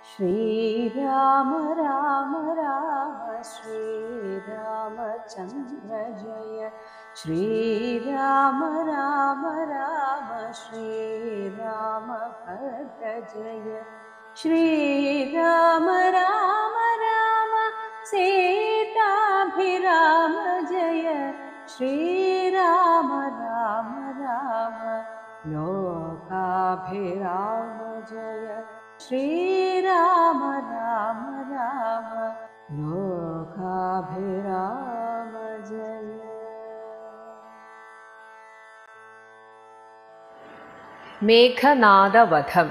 श्रीराम राम राम श्रीरामचन्द्र जय श्रीराम राम राम श्रीरामभद्र जय श्रीराम राम राम सीताभिराम जय श्रीराम राम राम लोकाभिराम जय श्रीराम राम राम लोकाभिराम जय മേഘനാദവധം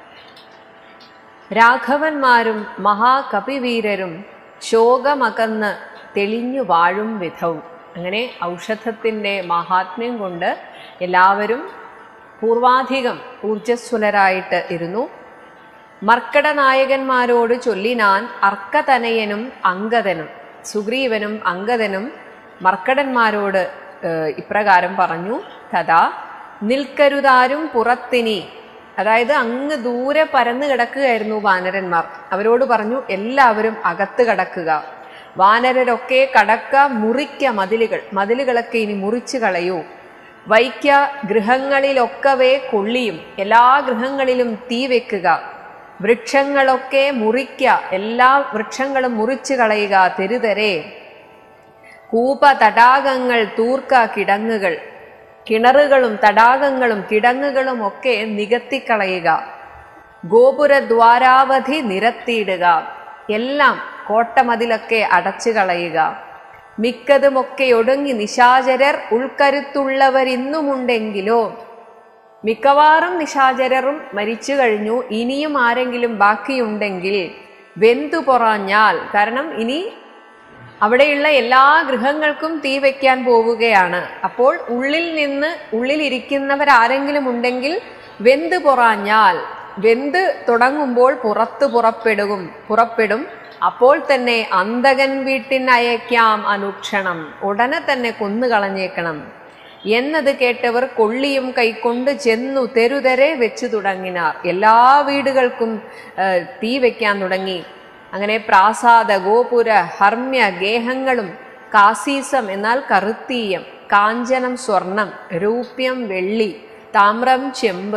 രാഘവന്മാരും മഹാകപിവീരരും ശോകമകന്ന് തെളിഞ്ഞു വാഴും വിധവും അങ്ങനെ ഔഷധത്തിൻ്റെ മഹാത്മ്യം കൊണ്ട് എല്ലാവരും പൂർവാധികം ഊർജസ്വലരായിട്ട് ഇരുന്നു മർക്കട നായകന്മാരോട് ചൊല്ലിനാൻ അർക്കതനയനും അങ്കദനും സുഗ്രീവനും അങ്കദനും മർക്കടന്മാരോട് ഏഹ്, ഇപ്രകാരം പറഞ്ഞു തഥാ നിൽക്കരുതാരും പുറത്തിനി അതായത് അങ്ങ് ദൂരെ പരന്നു കിടക്കുകയായിരുന്നു വാനരന്മാർ അവരോട് പറഞ്ഞു എല്ലാവരും അകത്ത് കടക്കുക വാനരരൊക്കെ കടക്ക മുറിക്ക മതിലുകൾ മതിലുകളൊക്കെ ഇനി മുറിച്ചു കളയൂ വൈക്ക ഗൃഹങ്ങളിലൊക്കവേ കൊള്ളിയും എല്ലാ ഗൃഹങ്ങളിലും തീ വെക്കുക വൃക്ഷങ്ങളൊക്കെ മുറിക്ക എല്ലാ വൃക്ഷങ്ങളും മുറിച്ചു കളയുക തെരുതരെ കൂപ തടാകങ്ങൾ തൂർക്ക കിടങ്ങുകൾ കിണറുകളും തടാകങ്ങളും കിടങ്ങുകളും ഒക്കെ നികത്തിക്കളയുക ഗോപുരദ്വാരാവധി നിരത്തിയിടുക എല്ലാം കോട്ടമതിലൊക്കെ അടച്ചു കളയുക മിക്കതുമൊക്കെ ഒടുങ്ങി നിശാചരർ ഉൾക്കരുത്തുള്ളവരിന്നുമുണ്ടെങ്കിലോ മിക്കവാറും നിശാചരറും മരിച്ചു കഴിഞ്ഞു ഇനിയും ആരെങ്കിലും ബാക്കിയുണ്ടെങ്കിൽ വെന്തു പൊറാഞ്ഞാൽ കാരണം ഇനി അവിടെയുള്ള എല്ലാ ഗൃഹങ്ങൾക്കും തീ വയ്ക്കാൻ പോവുകയാണ് അപ്പോൾ ഉള്ളിൽ നിന്ന് ഉള്ളിലിരിക്കുന്നവരാരെങ്കിലും ഉണ്ടെങ്കിൽ വെന്ത് പൊറാഞ്ഞാൽ വെന്ത് തുടങ്ങുമ്പോൾ പുറത്ത് പുറപ്പെടും പുറപ്പെടും അപ്പോൾ തന്നെ അന്തകൻ വീട്ടിനയക്കാം അനുക്ഷണം ഉടനെ തന്നെ കൊന്നുകളഞ്ഞേക്കണം എന്നത് കേട്ടവർ കൊള്ളിയും കൈക്കൊണ്ട് ചെന്നു തെരുതെരെ വെച്ചു തുടങ്ങിനാർ എല്ലാ വീടുകൾക്കും ആ, തീ വയ്ക്കാൻ തുടങ്ങി അങ്ങനെ പ്രാസാദ ഗോപുര ഹർമ്യ ഗേഹങ്ങളും കാസീസം എന്നാൽ കറുത്തീയം കാഞ്ചനം സ്വർണം രൂപ്യം വെള്ളി താമ്രം ചെമ്പ്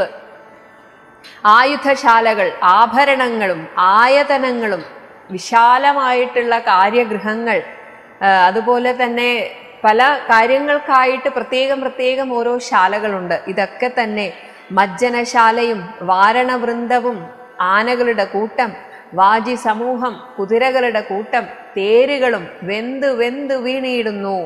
ആയുധശാലകൾ ആഭരണങ്ങളും ആയതനങ്ങളും വിശാലമായിട്ടുള്ള കാര്യഗൃഹങ്ങൾ ആ, അതുപോലെ തന്നെ പല കാര്യങ്ങൾക്കായിട്ട് പ്രത്യേകം പ്രത്യേകം ഓരോ ശാലകളുണ്ട് ഇതൊക്കെ തന്നെ മജ്ജനശാലയും വാരണവൃന്ദവും ആനകളുടെ കൂട്ടം വാജി സമൂഹം കുതിരകളുടെ കൂട്ടം തേരുകളും വെന്ത് വെന്ത് വീണിടുന്നു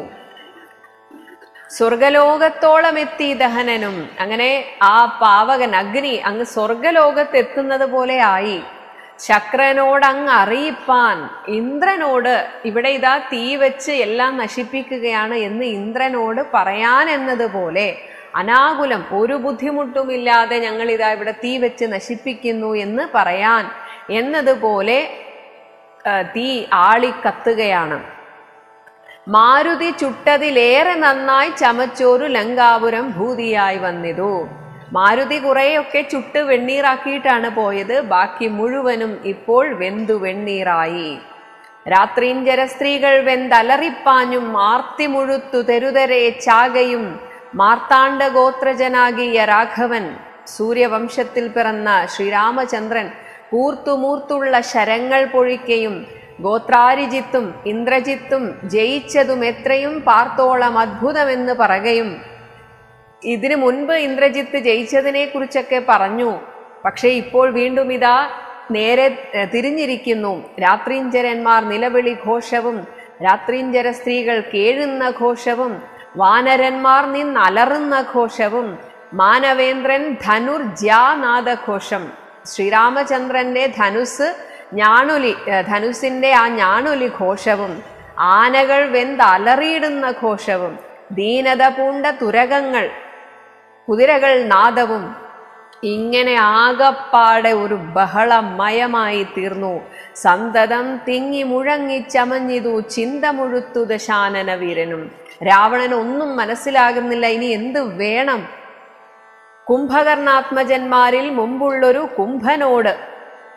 സ്വർഗലോകത്തോളം എത്തി ദഹനനും അങ്ങനെ ആ പാവകൻ അഗ്നി അങ്ങ് സ്വർഗലോകത്ത് എത്തുന്നത് പോലെ ആയി ശക്രനോട് അങ്ങ് അറിയിപ്പാൻ ഇന്ദ്രനോട് ഇവിടെ ഇതാ തീ വെച്ച് എല്ലാം നശിപ്പിക്കുകയാണ് എന്ന് ഇന്ദ്രനോട് പറയാൻ എന്നതുപോലെ അനാകുലം ഒരു ബുദ്ധിമുട്ടുമില്ലാതെ ഞങ്ങൾ ഇതാ ഇവിടെ തീ വെച്ച് നശിപ്പിക്കുന്നു എന്ന് പറയാൻ എന്നതുപോലെ ആ, തീ ആളിക്കത്തുകയാണ് മാരുതി ചുട്ടതിലേറെ നന്നായി ചമച്ചോരു ലങ്കാപുരം ഭൂതിയായി വന്നിതു മാരുതി കുറേയൊക്കെ ചുട്ട് വെണ്ണീറാക്കിയിട്ടാണ് പോയത് ബാക്കി മുഴുവനും ഇപ്പോൾ വെന്തു വെണ്ണീറായി രാത്രീഞ്ചര സ്ത്രീകൾ വെന്തലറിപ്പാഞ്ഞും ആർത്തി മുഴുത്തു തെരുതരെ ചാകയും മാർത്താണ്ഡ ഗോത്രജനാകിയ രാഘവൻ സൂര്യവംശത്തിൽ പിറന്ന ശ്രീരാമചന്ദ്രൻ കൂർത്തുമൂർത്തുള്ള ശരങ്ങൾ പൊഴിക്കയും ഗോത്രാരിജിത്തും ഇന്ദ്രജിത്തും ജയിച്ചതും എത്രയും പാർത്തോളം അത്ഭുതമെന്ന് പറകയും ഇതിനു മുൻപ് ഇന്ദ്രജിത്ത് ജയിച്ചതിനെ കുറിച്ചൊക്കെ പറഞ്ഞു പക്ഷേ ഇപ്പോൾ വീണ്ടും ഇതാ നേരെ എഹ്, തിരിഞ്ഞിരിക്കുന്നു രാത്രീഞ്ചരന്മാർ നിലവിളി ഘോഷവും രാത്രീഞ്ചര സ്ത്രീകൾ കേഴുന്ന ഘോഷവും വാനരന്മാർ നിന്നലറുന്ന ഘോഷവും മാനവേന്ദ്രൻ ധനുർജ്യാനാദഘോഷം ശ്രീരാമചന്ദ്രന്റെ ധനുസ് ഞാണൊലി എഹ്, ധനുസിന്റെ ആ ഞാണൊലി ഘോഷവും ആനകൾ വെന്തലറിയിടുന്ന ഘോഷവും ദീനത പൂണ്ട തുരകങ്ങൾ കുതിരകൾ നാദവും ഇങ്ങനെ ആകപ്പാടെ ഒരു ബഹളമയമായി തീർന്നു സന്തതം തിങ്ങി മുഴങ്ങി ചമഞ്ഞിതു ചിന്ത മുഴുത്തു ദശാനന വീരനും രാവണന് ഒന്നും മനസ്സിലാകുന്നില്ല ഇനി എന്ത് വേണം കുംഭകർണാത്മജന്മാരിൽ മുമ്പുള്ളൊരു കുംഭനോട്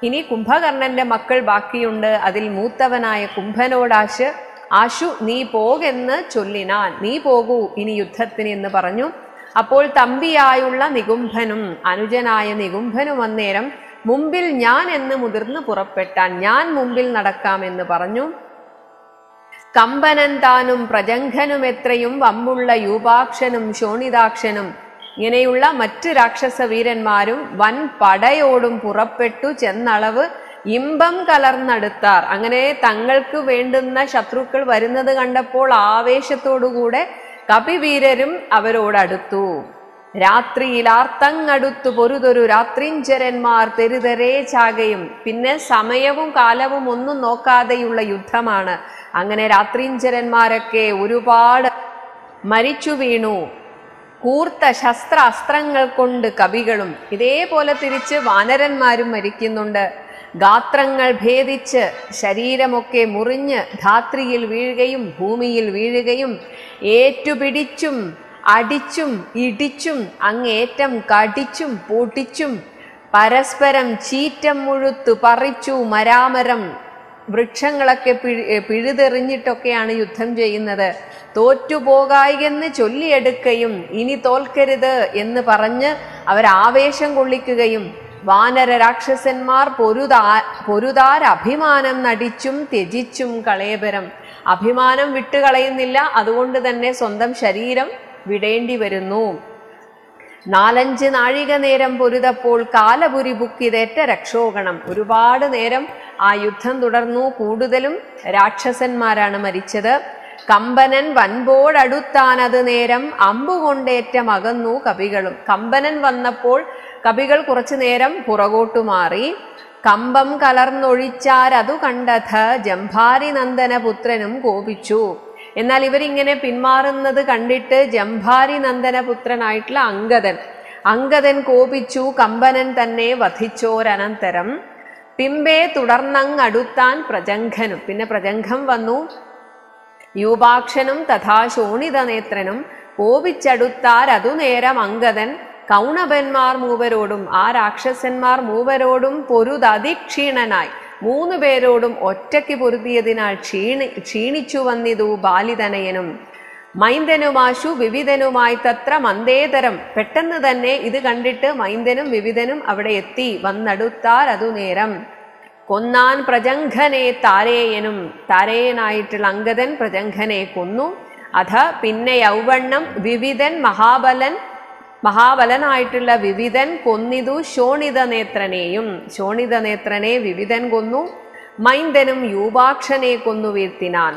ഇനി കുംഭകർണന്റെ മക്കൾ ബാക്കിയുണ്ട് അതിൽ മൂത്തവനായ കുംഭനോടാശ് ആശു നീ പോകെന്ന് ചൊല്ലിനാൻ നീ പോകൂ ഇനി യുദ്ധത്തിന് എന്ന് പറഞ്ഞു അപ്പോൾ തമ്പിയായുള്ള നികുംഭനും അനുജനായ നികുംഭനും അന്നേരം മുമ്പിൽ ഞാൻ എന്ന് മുതിർന്ന് പുറപ്പെട്ടാൻ ഞാൻ മുമ്പിൽ നടക്കാമെന്ന് പറഞ്ഞു കമ്പനൻ താനും പ്രജംഘനും എത്രയും വമ്പുള്ള യൂപാക്ഷനും ശോണിതാക്ഷനും ഇങ്ങനെയുള്ള മറ്റ് രാക്ഷസ വീരന്മാരും വൻ പടയോടും പുറപ്പെട്ടു ചെന്നളവ് ഇമ്പം കലർന്നടുത്താർ അങ്ങനെ തങ്ങൾക്ക് വേണ്ടുന്ന ശത്രുക്കൾ വരുന്നത് കണ്ടപ്പോൾ ആവേശത്തോടുകൂടെ കപിവീരരും അവരോടടുത്തു രാത്രിയിലാർത്തങ്ങടുത്തു പൊരുതൊരു രാത്രിഞ്ചരന്മാർ തെരുതെരേ ചാകയും പിന്നെ സമയവും കാലവും ഒന്നും നോക്കാതെയുള്ള യുദ്ധമാണ് അങ്ങനെ രാത്രിഞ്ചരന്മാരൊക്കെ ഒരുപാട് മരിച്ചു വീണു കൂർത്ത ശസ്ത്ര അസ്ത്രങ്ങൾ കൊണ്ട് കവികളും ഇതേപോലെ തിരിച്ച് വാനരന്മാരും മരിക്കുന്നുണ്ട് ഗാത്രങ്ങൾ ഭേദിച്ച് ശരീരമൊക്കെ മുറിഞ്ഞ് ധാത്രിയിൽ വീഴുകയും ഭൂമിയിൽ വീഴുകയും ഏറ്റുപിടിച്ചും അടിച്ചും ഇടിച്ചും അങ്ങേറ്റം കടിച്ചും പൊട്ടിച്ചും പരസ്പരം ചീറ്റം മുഴുത്തു പറിച്ചു മരാമരം വൃക്ഷങ്ങളൊക്കെ പിഴു പിഴുതെറിഞ്ഞിട്ടൊക്കെയാണ് യുദ്ധം ചെയ്യുന്നത് തോറ്റുപോകായെന്ന് ചൊല്ലിയെടുക്കുകയും ഇനി തോൽക്കരുത് എന്ന് പറഞ്ഞ് അവരാവേശം കൊള്ളിക്കുകയും വാനര രാക്ഷസന്മാർ പൊരുതാ പൊരുതാർ അഭിമാനം നടിച്ചും ത്യജിച്ചും കളയപരം അഭിമാനം വിട്ടുകളയുന്നില്ല അതുകൊണ്ട് തന്നെ സ്വന്തം ശരീരം വിടേണ്ടി വരുന്നു നാലഞ്ച് നാഴിക നേരം പൊരുതപ്പോൾ കാലപുരി ബുക്കിതേറ്റ രക്ഷോഗണം ഒരുപാട് നേരം ആ യുദ്ധം തുടർന്നു കൂടുതലും രാക്ഷസന്മാരാണ് മരിച്ചത് കമ്പനൻ വൻപോടടുത്താനത് നേരം അമ്പുകൊണ്ടേറ്റ മകന്നു കവികളും കമ്പനൻ വന്നപ്പോൾ കവികൾ കുറച്ചു നേരം പുറകോട്ടു മാറി കമ്പം കലർന്നൊഴിച്ചാരതു കണ്ടഥ ജംഭാരി നന്ദന പുത്രനും കോപിച്ചു എന്നാൽ ഇവരിങ്ങനെ പിന്മാറുന്നത് കണ്ടിട്ട് ജംഭാരി നന്ദന പുത്രനായിട്ടുള്ള അങ്കദൻ അങ്കദൻ കോപിച്ചു കമ്പനൻ തന്നെ വധിച്ചോരനന്തരം പിമ്പേ തുടർന്നങ്ങടുത്താൻ പ്രജംഘനും പിന്നെ പ്രജംഘം വന്നു യൂപാക്ഷനും തഥാ ശോണിതനേത്രനും കോപിച്ചടുത്താരതു നേരം അങ്കദൻ കൗണഭന്മാർ മൂവരോടും ആ രാക്ഷസന്മാർ മൂവരോടും പൊരുതതിക്ഷീണനായി മൂന്നു പേരോടും ഒറ്റയ്ക്ക് പൊരുതിയതിനാൽ ക്ഷീണി ക്ഷീണിച്ചു വന്നിതു ബാലിതനയനും മൈന്ദനുമാശു വിവിധനുമായി തത്ര മന്ദേതരം പെട്ടെന്ന് തന്നെ ഇത് കണ്ടിട്ട് മൈന്ദനും വിവിധനും അവിടെ എത്തി വന്നടുത്താർ അതു നേരം കൊന്നാൻ പ്രജംഘനെ താരേയനും താരേയനായിട്ടുള്ള അങ്കദൻ പ്രജംഘനെ കൊന്നു അഥ പിന്നെ യൗവണ്ണം വിവിധൻ മഹാബലൻ മഹാബലനായിട്ടുള്ള വിവിധൻ കൊന്നിതു ശോണിത നേത്രനെയും ശോണിത നേത്രനെ വിവിധൻ കൊന്നു മൈന്ദനും യൂപാക്ഷനെ കൊന്നു വീഴ്ത്തിനാൻ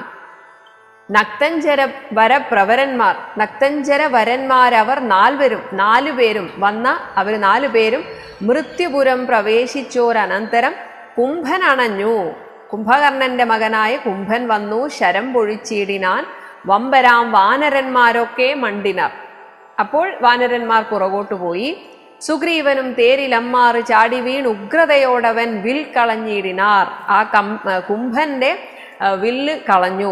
നക്തഞ്ചര വരപ്രവരന്മാർ നക്തഞ്ചര വരന്മാരവർ നാൽവരും നാലുപേരും വന്ന അവർ നാലുപേരും മൃത്യുപുരം പ്രവേശിച്ചോരനന്തരം കുംഭൻ അണഞ്ഞു കുംഭകർണന്റെ മകനായ കുംഭൻ വന്നു ശരം പൊഴിച്ചിടിനാൻ വമ്പരാം വാനരന്മാരൊക്കെ മണ്ടിനർ അപ്പോൾ വാനരന്മാർ പുറകോട്ടു പോയി സുഗ്രീവനും തേരിലമ്മാറ് ചാടി വീൺ ഉഗ്രതയോടവൻ വിൽ കളഞ്ഞിടിനാർ ആ കം കുംഭന്റെ ആ, വില്ല് കളഞ്ഞു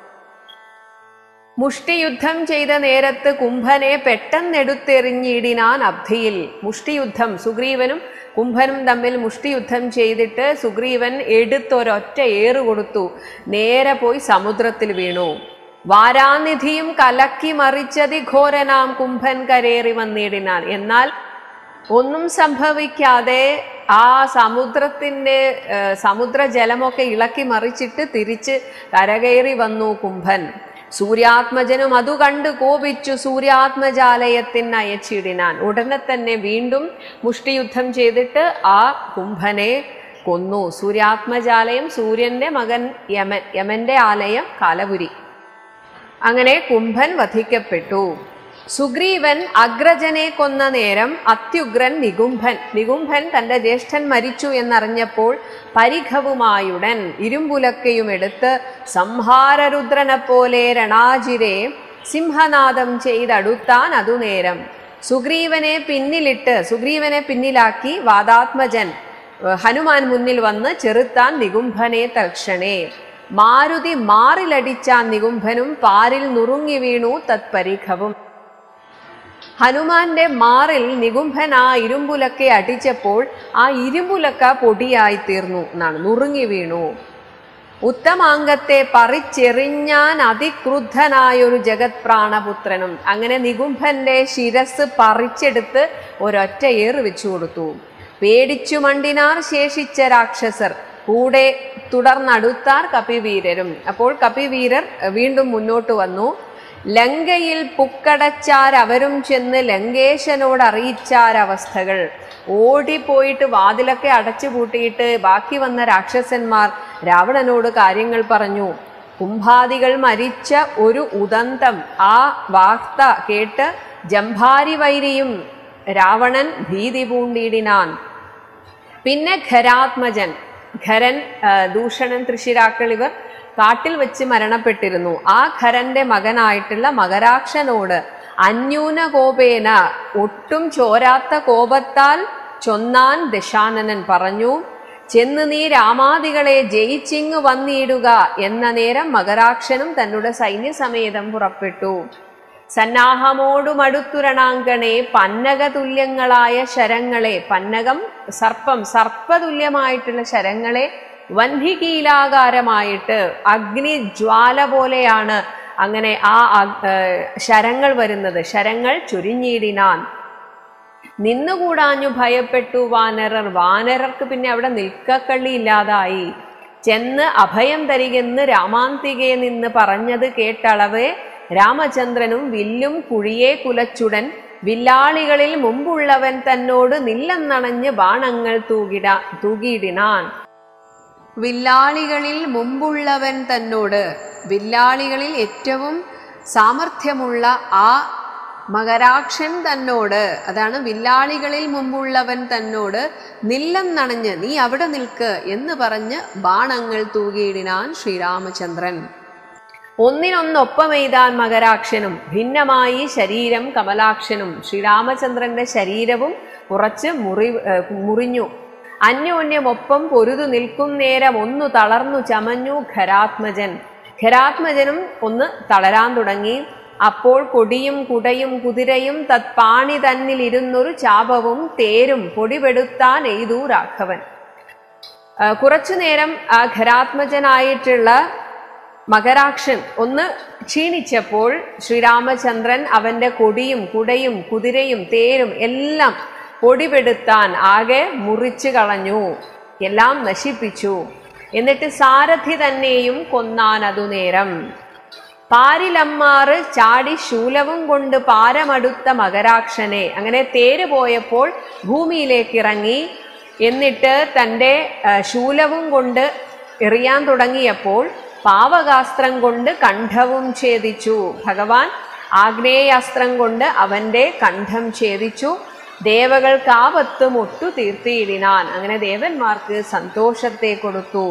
മുഷ്ടിയുദ്ധം ചെയ്ത നേരത്ത് കുംഭനെ പെട്ടെന്നെടുത്തെറിഞ്ഞിടിനാൻ അബ്ധിയിൽ മുഷ്ടിയുദ്ധം സുഗ്രീവനും കുംഭനും തമ്മിൽ മുഷ്ടിയുദ്ധം ചെയ്തിട്ട് സുഗ്രീവൻ എടുത്തൊരൊറ്റ ഏറ് കൊടുത്തു നേരെ പോയി സമുദ്രത്തിൽ വീണു വാരാനിധിയും കലക്കി മറിച്ചതി ഘോരനാം കുംഭൻ കരേറി വന്നിടിനാൻ എന്നാൽ ഒന്നും സംഭവിക്കാതെ ആ സമുദ്രത്തിന്റെ ഏഹ്, സമുദ്രജലമൊക്കെ ഇളക്കി മറിച്ചിട്ട് തിരിച്ച് കരകയറി വന്നു കുംഭൻ സൂര്യാത്മജനും അതു കണ്ട് കോപിച്ചു സൂര്യാത്മജാലയത്തിന് അയച്ചിടിനാൻ ഉടനെ തന്നെ വീണ്ടും മുഷ്ടിയുദ്ധം ചെയ്തിട്ട് ആ കുംഭനെ കൊന്നു സൂര്യാത്മജാലയം സൂര്യന്റെ മകൻ യമൻ യമന്റെ ആലയം കാലപുരി അങ്ങനെ കുംഭൻ വധിക്കപ്പെട്ടു സുഗ്രീവൻ അഗ്രജനെ കൊന്ന നേരം അത്യുഗ്രൻ നികുംഭൻ നികുംഭൻ തന്റെ ജ്യേഷ്ഠൻ മരിച്ചു എന്നറിഞ്ഞപ്പോൾ പരിഘവുമായുടൻ ഇരുമ്പുലക്കയും എടുത്ത് സംഹാരരുദ്രനെ പോലെ രണാജിരെ സിംഹനാദം ചെയ്തടുത്താൻ അതു നേരം സുഗ്രീവനെ പിന്നിലിട്ട് സുഗ്രീവനെ പിന്നിലാക്കി വാദാത്മജൻ ഏഹ്, ഹനുമാൻ മുന്നിൽ വന്ന് ചെറുത്താൻ നികുംഭനെ തൽക്ഷണേ മാരുതി മാറിലടിച്ചാൻ നികുംഭനും പാരിൽ നുറുങ്ങി വീണു തത്പരിഘവും ഹനുമാന്റെ മാറിൽ നികുംഭൻ ആ ഇരുമ്പുലക്കെ അടിച്ചപ്പോൾ ആ ഇരുമ്പുലക്ക പൊടിയായി തീർന്നു എന്നാണ് നുറുങ്ങി വീണു ഉത്തമാംഗത്തെ പറിച്ചെറിഞ്ഞാൻ അതിക്രുദ്ധനായൊരു ജഗത് പ്രാണപുത്രനും അങ്ങനെ നികുംഭന്റെ ശിരസ് പറിച്ചെടുത്ത് ഒരൊറ്റ ഏറ് വെച്ചു കൊടുത്തു പേടിച്ചു മണ്ടിനാർ ശേഷിച്ച രാക്ഷസർ കൂടെ തുടർന്നടുത്താർ കപിവീരരും അപ്പോൾ കപിവീരർ വീണ്ടും മുന്നോട്ട് വന്നു ലങ്കയിൽ പുക്കടച്ചാർ അവരും ചെന്ന് ലങ്കേശനോട് അറിയിച്ചാരവസ്ഥകൾ ഓടിപ്പോയിട്ട് വാതിലൊക്കെ അടച്ചു പൂട്ടിയിട്ട് ബാക്കി വന്ന രാക്ഷസന്മാർ രാവണനോട് കാര്യങ്ങൾ പറഞ്ഞു കുംഭാദികൾ മരിച്ച ഒരു ഉദന്തം ആ വാർത്ത കേട്ട് ജംഭാരി വൈരിയും രാവണൻ ഭീതി പൂണ്ടിടിനാൻ പിന്നെ ഖരാത്മജൻ ഖരൻ ആ, ദൂഷണൻ തൃശിരാക്കൾ ഇവർ കാട്ടിൽ വെച്ച് മരണപ്പെട്ടിരുന്നു ആ ഖരന്റെ മകനായിട്ടുള്ള മകരാക്ഷനോട് അന്യൂന കോപേന ഒട്ടും ചോരാത്ത കോപത്താൽ ചൊന്നാൻ ദശാനനൻ പറഞ്ഞു ചെന്ന് നീ രാമാദികളെ ജയിച്ചിങ്ങു വന്നിടുക എന്ന നേരം മകരാക്ഷനും തന്നുടെ സൈന്യസമേതം പുറപ്പെട്ടു സന്നാഹമോടുമടുത്തുരണാങ്കണേ പന്നകതുല്യങ്ങളായ ശരങ്ങളെ പന്നകം സർപ്പം സർപ്പതുല്യമായിട്ടുള്ള ശരങ്ങളെ വന്ധികീലാകാരമായിട്ട് അഗ്നിജ്വാല പോലെയാണ് അങ്ങനെ ആ അഗ്- ഏർ ശരങ്ങൾ വരുന്നത് ശരങ്ങൾ ചുരിഞ്ഞിടിനാൻ നിന്നുകൂടാഞ്ഞു ഭയപ്പെട്ടു വാനരർ വാനരർക്ക് പിന്നെ അവിടെ നിൽക്കക്കള്ളി ഇല്ലാതായി ചെന്ന് അഭയം തരികെന്ന് രാമാന്തികെ നിന്ന് പറഞ്ഞത് കേട്ടളവേ രാമചന്ദ്രനും വില്ലും കുഴിയെ കുലച്ചുടൻ വില്ലാളികളിൽ മുമ്പുള്ളവൻ തന്നോട് നില്ലെന്നണഞ്ഞ് ബാണങ്ങൾ തൂകിട തൂകിയിടിനാൻ വില്ലാളികളിൽ മുമ്പുള്ളവൻ തന്നോട് വില്ലാളികളിൽ ഏറ്റവും സാമർഥ്യമുള്ള ആ മകരാക്ഷൻ തന്നോട് അതാണ് വില്ലാളികളിൽ മുമ്പുള്ളവൻ തന്നോട് നില്ലെന്നണഞ്ഞ് നീ അവിടെ നിൽക്ക് എന്ന് പറഞ്ഞ് ബാണങ്ങൾ തൂകിയിടിനാൻ ശ്രീരാമചന്ദ്രൻ ഒന്നിനൊന്നൊപ്പമെയ്താൻ മകരാക്ഷനും ഭിന്നമായി ശരീരം കമലാക്ഷനും ശ്രീരാമചന്ദ്രന്റെ ശരീരവും കുറച്ച് മുറി ഏർ മുറിഞ്ഞു അന്യോന്യമൊപ്പം പൊരുതു നിൽക്കും നേരം ഒന്നു തളർന്നു ചമഞ്ഞു ഖരാത്മജൻ ഖരാത്മജനും ഒന്ന് തളരാൻ തുടങ്ങി അപ്പോൾ കൊടിയും കുടയും കുതിരയും തത്പാണി തന്നിൽ ഇരുന്നൊരു ചാപവും തേരും പൊടിപെടുത്താൻ എയ്തു രാഘവൻ ആ, കുറച്ചു നേരം ആ ഖരാത്മജനായിട്ടുള്ള മകരാക്ഷൻ ഒന്ന് ക്ഷീണിച്ചപ്പോൾ ശ്രീരാമചന്ദ്രൻ അവന്റെ കൊടിയും കുടയും കുതിരയും തേരും എല്ലാം പൊടിപെടുത്താൻ ആകെ മുറിച്ചു കളഞ്ഞു എല്ലാം നശിപ്പിച്ചു എന്നിട്ട് സാരഥി തന്നെയും കൊന്നാൻ അതു നേരം പാരിലമ്മാറ് ചാടി ശൂലവും കൊണ്ട് പാരമടുത്ത മകരാക്ഷനെ അങ്ങനെ തേര് പോയപ്പോൾ ഭൂമിയിലേക്ക് ഇറങ്ങി എന്നിട്ട് തൻ്റെ ആ, ശൂലവും കൊണ്ട് എറിയാൻ തുടങ്ങിയപ്പോൾ പാവകാസ്ത്രം കൊണ്ട് കണ്ഠവും ഛേദിച്ചു ഭഗവാൻ ആഗ്നേയാസ്ത്രം കൊണ്ട് അവന്റെ കണ്ഠം ഛേദിച്ചു ദേവകൾക്ക് ആപത്തും ഒട്ടു തീർത്തിയിടിനാൻ അങ്ങനെ ദേവന്മാർക്ക് സന്തോഷത്തെ കൊടുത്തു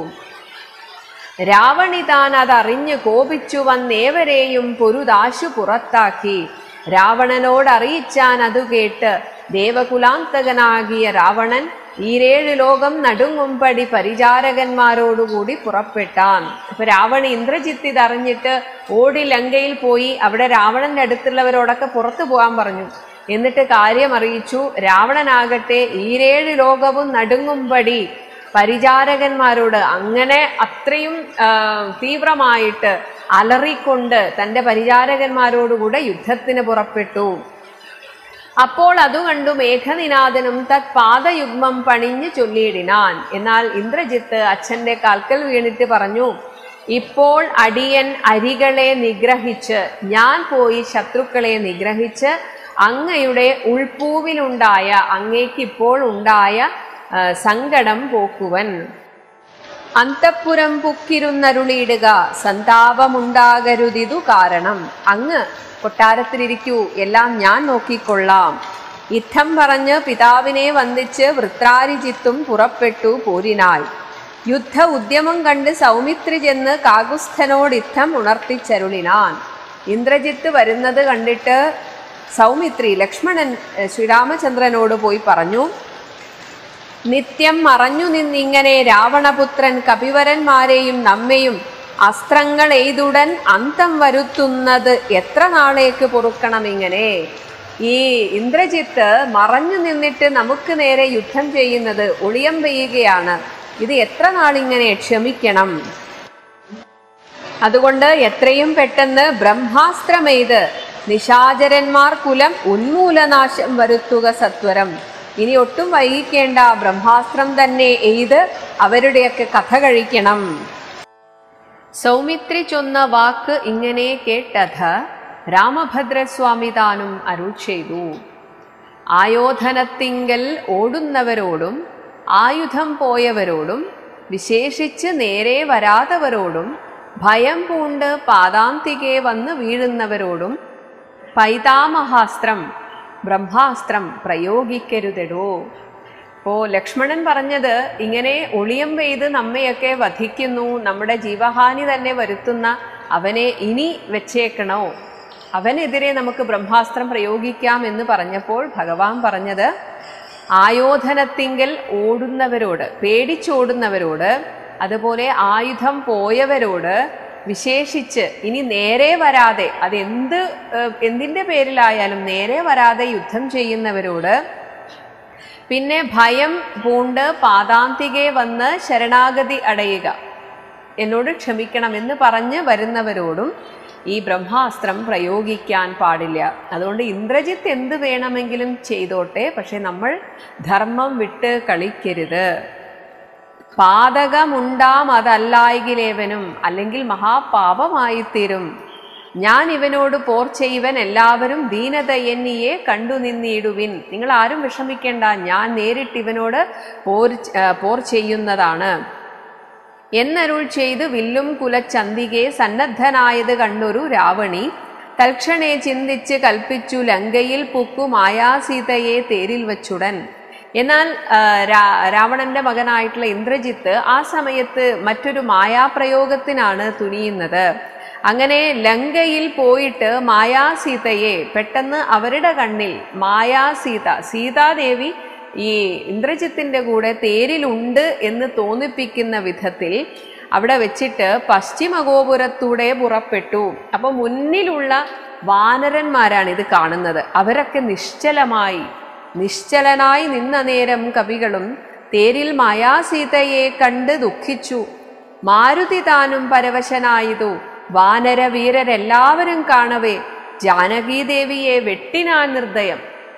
രാവണിതാൻ അതറിഞ്ഞ് കോപിച്ചു വന്നേവരെയും പൊരുദാശു പുറത്താക്കി രാവണനോട് അറിയിച്ചാൻ അതു കേട്ട് ദേവകുലാന്തകനാകിയ രാവണൻ ഈരേഴ് ലോകം നടുങ്ങുംപടി പരിചാരകന്മാരോടുകൂടി പുറപ്പെട്ടാൻ അപ്പൊ രാവണ ഇന്ദ്രജിത്ത് ഇതറിഞ്ഞിട്ട് ഓടി ലങ്കയിൽ പോയി അവിടെ രാവണന്റെ അടുത്തുള്ളവരോടൊക്കെ പുറത്തു പോകാൻ പറഞ്ഞു എന്നിട്ട് കാര്യം അറിയിച്ചു രാവണനാകട്ടെ ഈരേഴ് ലോകവും നടുങ്ങുംപടി പരിചാരകന്മാരോട് അങ്ങനെ അത്രയും ആ, തീവ്രമായിട്ട് അലറിക്കൊണ്ട് തന്റെ പരിചാരകന്മാരോടുകൂടെ യുദ്ധത്തിന് പുറപ്പെട്ടു അപ്പോൾ അതു കണ്ടു മേഘനിനാഥനും തത് പാദയുഗ്മം പണിഞ്ഞു ചൊല്ലിയിടിനാൻ എന്നാൽ ഇന്ദ്രജിത്ത് അച്ഛന്റെ കാൽക്കൽ വീണിട്ട് പറഞ്ഞു ഇപ്പോൾ അടിയൻ അരികളെ നിഗ്രഹിച്ച് ഞാൻ പോയി ശത്രുക്കളെ നിഗ്രഹിച്ച് അങ്ങയുടെ ഉൾപ്പൂവിലുണ്ടായ അങ്ങേക്കിപ്പോൾ ഉണ്ടായ ആ, സങ്കടം പോക്കുവൻ അന്തപ്പുരം പുക്കിരുന്നരുളിയിടുക സന്താപമുണ്ടാകരുതിതു കാരണം അങ്ങ് കൊട്ടാരത്തിലിരിക്കൂ എല്ലാം ഞാൻ നോക്കിക്കൊള്ളാം ഇത്തം പറഞ്ഞ് പിതാവിനെ വന്ദിച്ച് വൃത്രാരിജിത്തും പുറപ്പെട്ടു പോരിനായി യുദ്ധ ഉദ്യമം കണ്ട് സൗമിത്രി ചെന്ന് കാകുസ്ഥനോട് ഇത്തം ഉണർത്തിച്ചരുളിനാൻ ഇന്ദ്രജിത്ത് വരുന്നത് കണ്ടിട്ട് സൗമിത്രി ലക്ഷ്മണൻ ഏഹ്, ശ്രീരാമചന്ദ്രനോട് പോയി പറഞ്ഞു നിത്യം മറഞ്ഞു നിന്നിങ്ങനെ രാവണപുത്രൻ കപിവരന്മാരെയും നമ്മെയും അസ്ത്രങ്ങൾ എയ്തുടൻ അന്തം വരുത്തുന്നത് എത്ര നാളേക്ക് പൊറുക്കണം ഇങ്ങനെ ഈ ഇന്ദ്രജിത്ത് മറഞ്ഞു നിന്നിട്ട് നമുക്ക് നേരെ യുദ്ധം ചെയ്യുന്നത് ഒളിയം പെയ്യുകയാണ് ഇത് എത്ര നാളിങ്ങനെ ക്ഷമിക്കണം അതുകൊണ്ട് എത്രയും പെട്ടെന്ന് ബ്രഹ്മാസ്ത്രമെയ്ത് നിശാചരന്മാർ കുലം ഉന്മൂലനാശം വരുത്തുക സത്വരം ഇനി ഒട്ടും വൈകിക്കേണ്ട ബ്രഹ്മാസ്ത്രം തന്നെ എയ്ത് അവരുടെയൊക്കെ കഥ കഴിക്കണം സൗമിത്രി ചൊന്ന വാക്ക് ഇങ്ങനെ കേട്ടഥ രാമഭദ്രസ്വാമി താനും അരുൾ ചെയ്തു ആയോധനത്തിങ്കൽ ഓടുന്നവരോടും ആയുധം പോയവരോടും വിശേഷിച്ച് നേരെ വരാത്തവരോടും ഭയം പൂണ്ട് പാദാന്തികെ വന്ന് വീഴുന്നവരോടും പൈതാമഹാസ്ത്രം ബ്രഹ്മാസ്ത്രം പ്രയോഗിക്കരുതെടോ ഇപ്പോ ലക്ഷ്മണൻ പറഞ്ഞത് ഇങ്ങനെ ഒളിയം പെയ്ത് നമ്മയൊക്കെ വധിക്കുന്നു നമ്മുടെ ജീവഹാനി തന്നെ വരുത്തുന്ന അവനെ ഇനി വെച്ചേക്കണോ അവനെതിരെ നമുക്ക് ബ്രഹ്മാസ്ത്രം പ്രയോഗിക്കാം എന്ന് പറഞ്ഞപ്പോൾ ഭഗവാൻ പറഞ്ഞത് ആയോധനത്തിങ്കൽ ഓടുന്നവരോട് പേടിച്ചോടുന്നവരോട് അതുപോലെ ആയുധം പോയവരോട് വിശേഷിച്ച് ഇനി നേരെ വരാതെ അതെന്ത് ഏഹ്, എന്തിൻ്റെ പേരിലായാലും നേരെ വരാതെ യുദ്ധം ചെയ്യുന്നവരോട് പിന്നെ ഭയം പൂണ്ട് പാദാന്തികെ വന്ന് ശരണാഗതി അടയുക എന്നോട് ക്ഷമിക്കണം എന്ന് പറഞ്ഞ് വരുന്നവരോടും ഈ ബ്രഹ്മാസ്ത്രം പ്രയോഗിക്കാൻ പാടില്ല അതുകൊണ്ട് ഇന്ദ്രജിത്ത് എന്ത് വേണമെങ്കിലും ചെയ്തോട്ടെ പക്ഷെ നമ്മൾ ധർമ്മം വിട്ട് കളിക്കരുത് പാതകമുണ്ടാം അതല്ലായികിലേവനും അല്ലെങ്കിൽ മഹാപാപമായിത്തീരും ഞാൻ ഇവനോട് പോർ ചെയ്വൻ എല്ലാവരും ദീനത എന്നിയെ കണ്ടു നിന്നിടുവിൻ നിങ്ങൾ ആരും വിഷമിക്കേണ്ട ഞാൻ നേരിട്ട് ഇവനോട് പോർ ആ, പോർ ചെയ്യുന്നതാണ് എന്നരുൾ ചെയ്ത് വില്ലും കുലച്ചന്തികെ സന്നദ്ധനായത് കണ്ടൊരു രാവണി തൽക്ഷണേ ചിന്തിച്ച് കൽപ്പിച്ചു ലങ്കയിൽ പുക്കു മായാസീതയെ തേരിൽ വച്ചുടൻ എന്നാൽ ആ, രാ- രാവണന്റെ മകനായിട്ടുള്ള ഇന്ദ്രജിത്ത് ആ സമയത്ത് മറ്റൊരു മായാപ്രയോഗത്തിനാണ് തുനിയുന്നത് അങ്ങനെ ലങ്കയിൽ പോയിട്ട് മായാസീതയെ പെട്ടെന്ന് അവരുടെ കണ്ണിൽ മായാസീത സീതാദേവി ഈ ഇന്ദ്രജിത്തിന്റെ കൂടെ തേരിലുണ്ട് എന്ന് തോന്നിപ്പിക്കുന്ന വിധത്തിൽ അവിടെ വെച്ചിട്ട് പശ്ചിമഗോപുരത്തൂടെ പുറപ്പെട്ടു അപ്പൊ മുന്നിലുള്ള വാനരന്മാരാണ് ഇത് കാണുന്നത് അവരൊക്കെ നിശ്ചലമായി നിശ്ചലനായി നിന്ന നേരം കവികളും തേരിൽ മായാസീതയെ കണ്ട് ദുഃഖിച്ചു മാരുതി താനും പരവശനായതു വാനര വീരരെല്ലാവരും കാണവേ ജാനകീദേവിയെ വെട്ടിനാൻ നിർദ്ദയം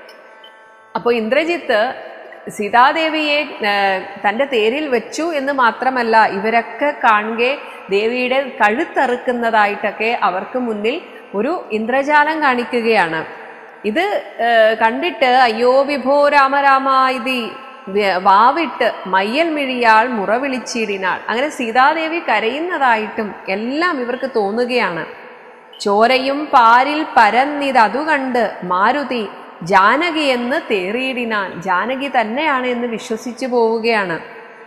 അപ്പോൾ ഇന്ദ്രജിത്ത് സീതാദേവിയെ ആ, തൻ്റെ തേരിൽ വെച്ചു എന്ന് മാത്രമല്ല ഇവരൊക്കെ കാണുകെ ദേവിയുടെ കഴുത്തറുക്കുന്നതായിട്ടൊക്കെ അവർക്ക് മുന്നിൽ ഒരു ഇന്ദ്രജാലം കാണിക്കുകയാണ് ഇത് ആ, കണ്ടിട്ട് അയ്യോ വിഭോ രാമ രാമ ഇതി വ്യ- വാവിട്ട് മയ്യൽ മിഴിയാൾ മുറവിളിച്ചിടിനാൾ അങ്ങനെ സീതാദേവി കരയുന്നതായിട്ടും എല്ലാം ഇവർക്ക് തോന്നുകയാണ് ചോരയും പാരിൽ പരന്നിതതു കണ്ട് മാരുതി ജാനകി എന്ന് തേറിയിടിനാൻ ജാനകി തന്നെയാണ് എന്ന് വിശ്വസിച്ചു പോവുകയാണ്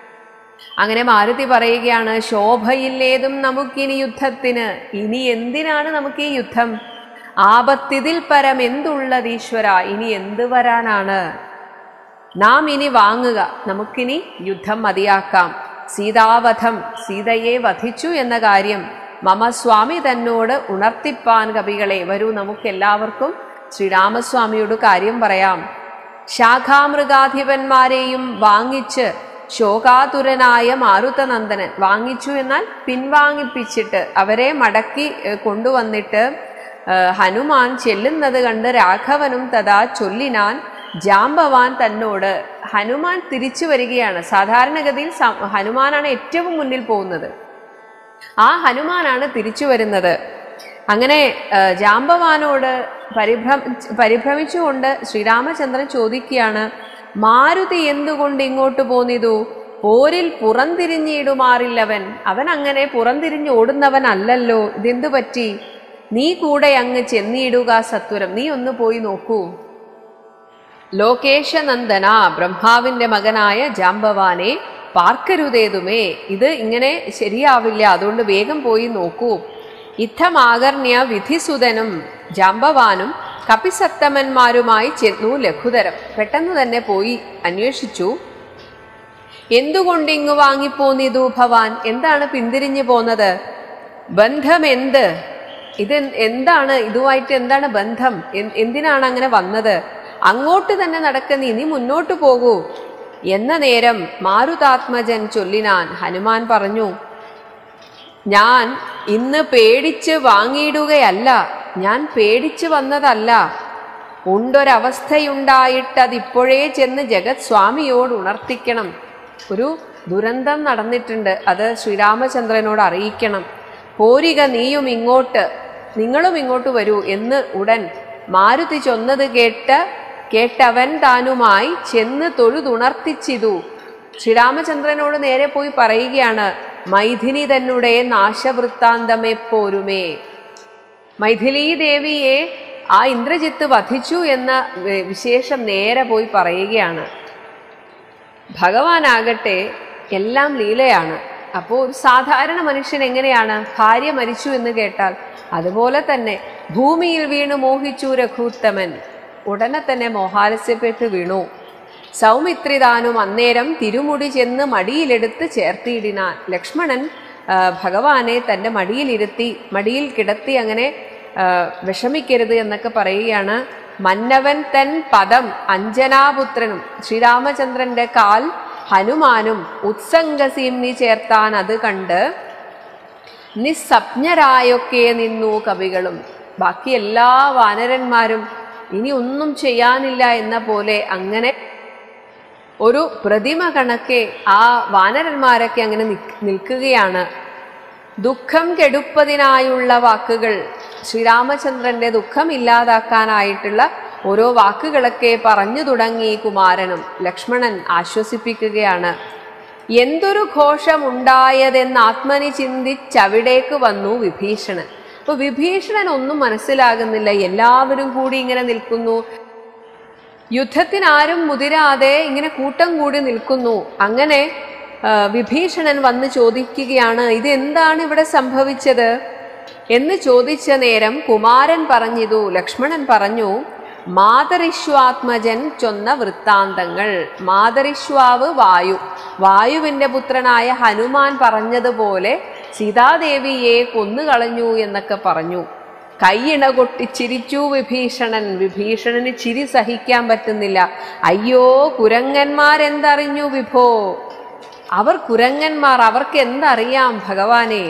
അങ്ങനെ മാരുതി പറയുകയാണ് ശോഭയില്ലേതും നമുക്കിനി യുദ്ധത്തിന് ഇനി എന്തിനാണ് നമുക്ക് ഈ യുദ്ധം ആപത്തിതിൽ പരം എന്തുള്ളത് ഈശ്വര ഇനി എന്ത് വരാനാണ് നാം ഇനി വാങ്ങുക നമുക്കിനി യുദ്ധം മതിയാക്കാം സീതാവധം സീതയെ വധിച്ചു എന്ന കാര്യം മമ സ്വാമി തന്നോട് ഉണർത്തിപ്പാൻ കവികളെ വരൂ നമുക്കെല്ലാവർക്കും ശ്രീരാമസ്വാമിയോട് കാര്യം പറയാം ശാഖാമൃഗാധിപന്മാരെയും വാങ്ങിച്ച് ശോകാതുരനായ മാരുതനന്ദനൻ വാങ്ങിച്ചു എന്നാൽ പിൻവാങ്ങിപ്പിച്ചിട്ട് അവരെ മടക്കി ഏഹ്, കൊണ്ടുവന്നിട്ട് ഏഹ്, ഹനുമാൻ ചെല്ലുന്നത് കണ്ട് രാഘവനും തഥാ ചൊല്ലിനാൻ ജാമ്പവാൻ തന്നോട് ഹനുമാൻ തിരിച്ചു വരികയാണ് സാധാരണഗതിയിൽ സം- ഹനുമാനാണ് ഏറ്റവും മുന്നിൽ പോകുന്നത് ആ ഹനുമാനാണ് തിരിച്ചു വരുന്നത് അങ്ങനെ ആ, ജാമ്പവാനോട് പരിഭ്രം പരിഭ്രമിച്ചുകൊണ്ട് ശ്രീരാമചന്ദ്രൻ ചോദിക്കുകയാണ് മാരുതി എന്തുകൊണ്ട് ഇങ്ങോട്ട് പോന്നിതു പോരിൽ പുറംതിരിഞ്ഞിടുമാറില്ലവൻ അവൻ അങ്ങനെ പുറംതിരിഞ്ഞ് ഓടുന്നവനല്ലല്ലോ ഇതെന്തു പറ്റി നീ കൂടെ അങ്ങ് ചെന്നിടുക സത്വരം നീ ഒന്ന് പോയി നോക്കൂ ലോകേശനന്ദന ബ്രഹ്മാവിന്റെ മകനായ ജാമ്പവാനെ പാർക്കരുതേതുമേ ഇത് ഇങ്ങനെ ശരിയാവില്ല അതുകൊണ്ട് വേഗം പോയി നോക്കൂ ഇത്തമാകർണ്യ വിധിസുതനും ജാമ്പവാനും കപിസത്തമന്മാരുമായി ചെന്നു ലഘുതരം പെട്ടെന്ന് തന്നെ പോയി അന്വേഷിച്ചു എന്തുകൊണ്ടിങ്ങു വാങ്ങിപ്പോന്നിതു ഭവാൻ എന്താണ് പിന്തിരിഞ്ഞു പോന്നത് ബന്ധമെന്ത് ഇത് എന്ത്- എന്താണ് ഇതുമായിട്ട് എന്താണ് ബന്ധം എൻ- എന്തിനാണ് അങ്ങനെ വന്നത് അങ്ങോട്ട് തന്നെ നടക്കുന്ന ഇനി മുന്നോട്ട് പോകൂ എന്ന നേരം മാരുതാത്മജൻ ചൊല്ലിനാൻ ഹനുമാൻ പറഞ്ഞു ഞാൻ ഇന്ന് പേടിച്ച് വാങ്ങിയിടുകയല്ല ഞാൻ പേടിച്ച് വന്നതല്ല ഉണ്ടൊരവസ്ഥയുണ്ടായിട്ടതിപ്പോഴേ ചെന്ന് ജഗത് സ്വാമിയോട് ഉണർത്തിക്കണം ഒരു ദുരന്തം നടന്നിട്ടുണ്ട് അത് ശ്രീരാമചന്ദ്രനോട് അറിയിക്കണം പോരിക നീയും ഇങ്ങോട്ട് നിങ്ങളും ഇങ്ങോട്ട് വരൂ എന്ന് ഉടൻ മാരുതി ചൊന്നത് കേട്ട് കേട്ടവൻ താനുമായി ചെന്ന് തൊഴുതുണർത്തിച്ചിതു ശ്രീരാമചന്ദ്രനോട് നേരെ പോയി പറയുകയാണ് മൈഥിലി തന്നെ നാശവൃത്താന്തമേ പോരുമേ മൈഥിലി ദേവിയെ ആ ഇന്ദ്രജിത്ത് വധിച്ചു എന്ന വി- വിശേഷം നേരെ പോയി പറയുകയാണ് ഭഗവാനാകട്ടെ എല്ലാം ലീലയാണ് അപ്പോൾ ഒരു സാധാരണ മനുഷ്യൻ എങ്ങനെയാണ് ഭാര്യ മരിച്ചു എന്ന് കേട്ടാൽ അതുപോലെ തന്നെ ഭൂമിയിൽ വീണു മോഹിച്ചു രഘുത്തമൻ ഉടനെ തന്നെ മോഹാലസ്യപ്പെട്ട് വീണു സൗമിത്രിദാനും അന്നേരം തിരുമുടി ചെന്ന് മടിയിലെടുത്ത് ചേർത്തിയിടിനാൻ ലക്ഷ്മണൻ ആ, ഭഗവാനെ തൻ്റെ മടിയിലിരുത്തി മടിയിൽ കിടത്തി അങ്ങനെ ആ, വിഷമിക്കരുത് എന്നൊക്കെ പറയുകയാണ് മന്നവൻ തൻ പദം അഞ്ജനാപുത്രനും ശ്രീരാമചന്ദ്രന്റെ കാൽ ഹനുമാനും ഉത്സംഗസീംനി ചേർത്താൻ അത് കണ്ട് നിസ്സപ്ഞരായൊക്കെ നിന്നു കവികളും ബാക്കി എല്ലാ വാനരന്മാരും ഇനി ഒന്നും ചെയ്യാനില്ല എന്ന പോലെ അങ്ങനെ ഒരു പ്രതിമ കണക്കെ ആ വാനരന്മാരൊക്കെ അങ്ങനെ നിക്ക് നിൽക്കുകയാണ് ദുഃഖം കെടുപ്പതിനായുള്ള വാക്കുകൾ ശ്രീരാമചന്ദ്രന്റെ ദുഃഖം ഇല്ലാതാക്കാനായിട്ടുള്ള ഓരോ വാക്കുകളൊക്കെ പറഞ്ഞു തുടങ്ങി കുമാരനും ലക്ഷ്മണൻ ആശ്വസിപ്പിക്കുകയാണ് എന്തൊരു ഘോഷമുണ്ടായതെന്ന് ആത്മനി ചിന്തിച്ചവിടേക്ക് വന്നു വിഭീഷണൻ അപ്പൊ വിഭീഷണൻ ഒന്നും മനസ്സിലാകുന്നില്ല എല്ലാവരും കൂടി ഇങ്ങനെ നിൽക്കുന്നു യുദ്ധത്തിനാരും മുതിരാതെ ഇങ്ങനെ കൂട്ടം കൂടി നിൽക്കുന്നു അങ്ങനെ ആ, വിഭീഷണൻ വന്ന് ചോദിക്കുകയാണ് ഇത് എന്താണ് ഇവിടെ സംഭവിച്ചത് എന്ന് ചോദിച്ച നേരം കുമാരൻ പറഞ്ഞിതു ലക്ഷ്മണൻ പറഞ്ഞു മാതരിശ്വാത്മജൻ ചൊന്ന വൃത്താന്തങ്ങൾ മാതരിശ്വാവ് വായു വായുവിന്റെ പുത്രനായ ഹനുമാൻ പറഞ്ഞതുപോലെ സീതാദേവിയെ കൊന്നുകളഞ്ഞു എന്നൊക്കെ പറഞ്ഞു കൈയിണ കൊട്ടി ചിരിച്ചു വിഭീഷണൻ വിഭീഷണന് ചിരി സഹിക്കാൻ പറ്റുന്നില്ല അയ്യോ കുരങ്ങന്മാരെന്തറിഞ്ഞു വിഭോ അവർ കുരങ്ങന്മാർ അവർക്ക് എന്തറിയാം ഭഗവാനെ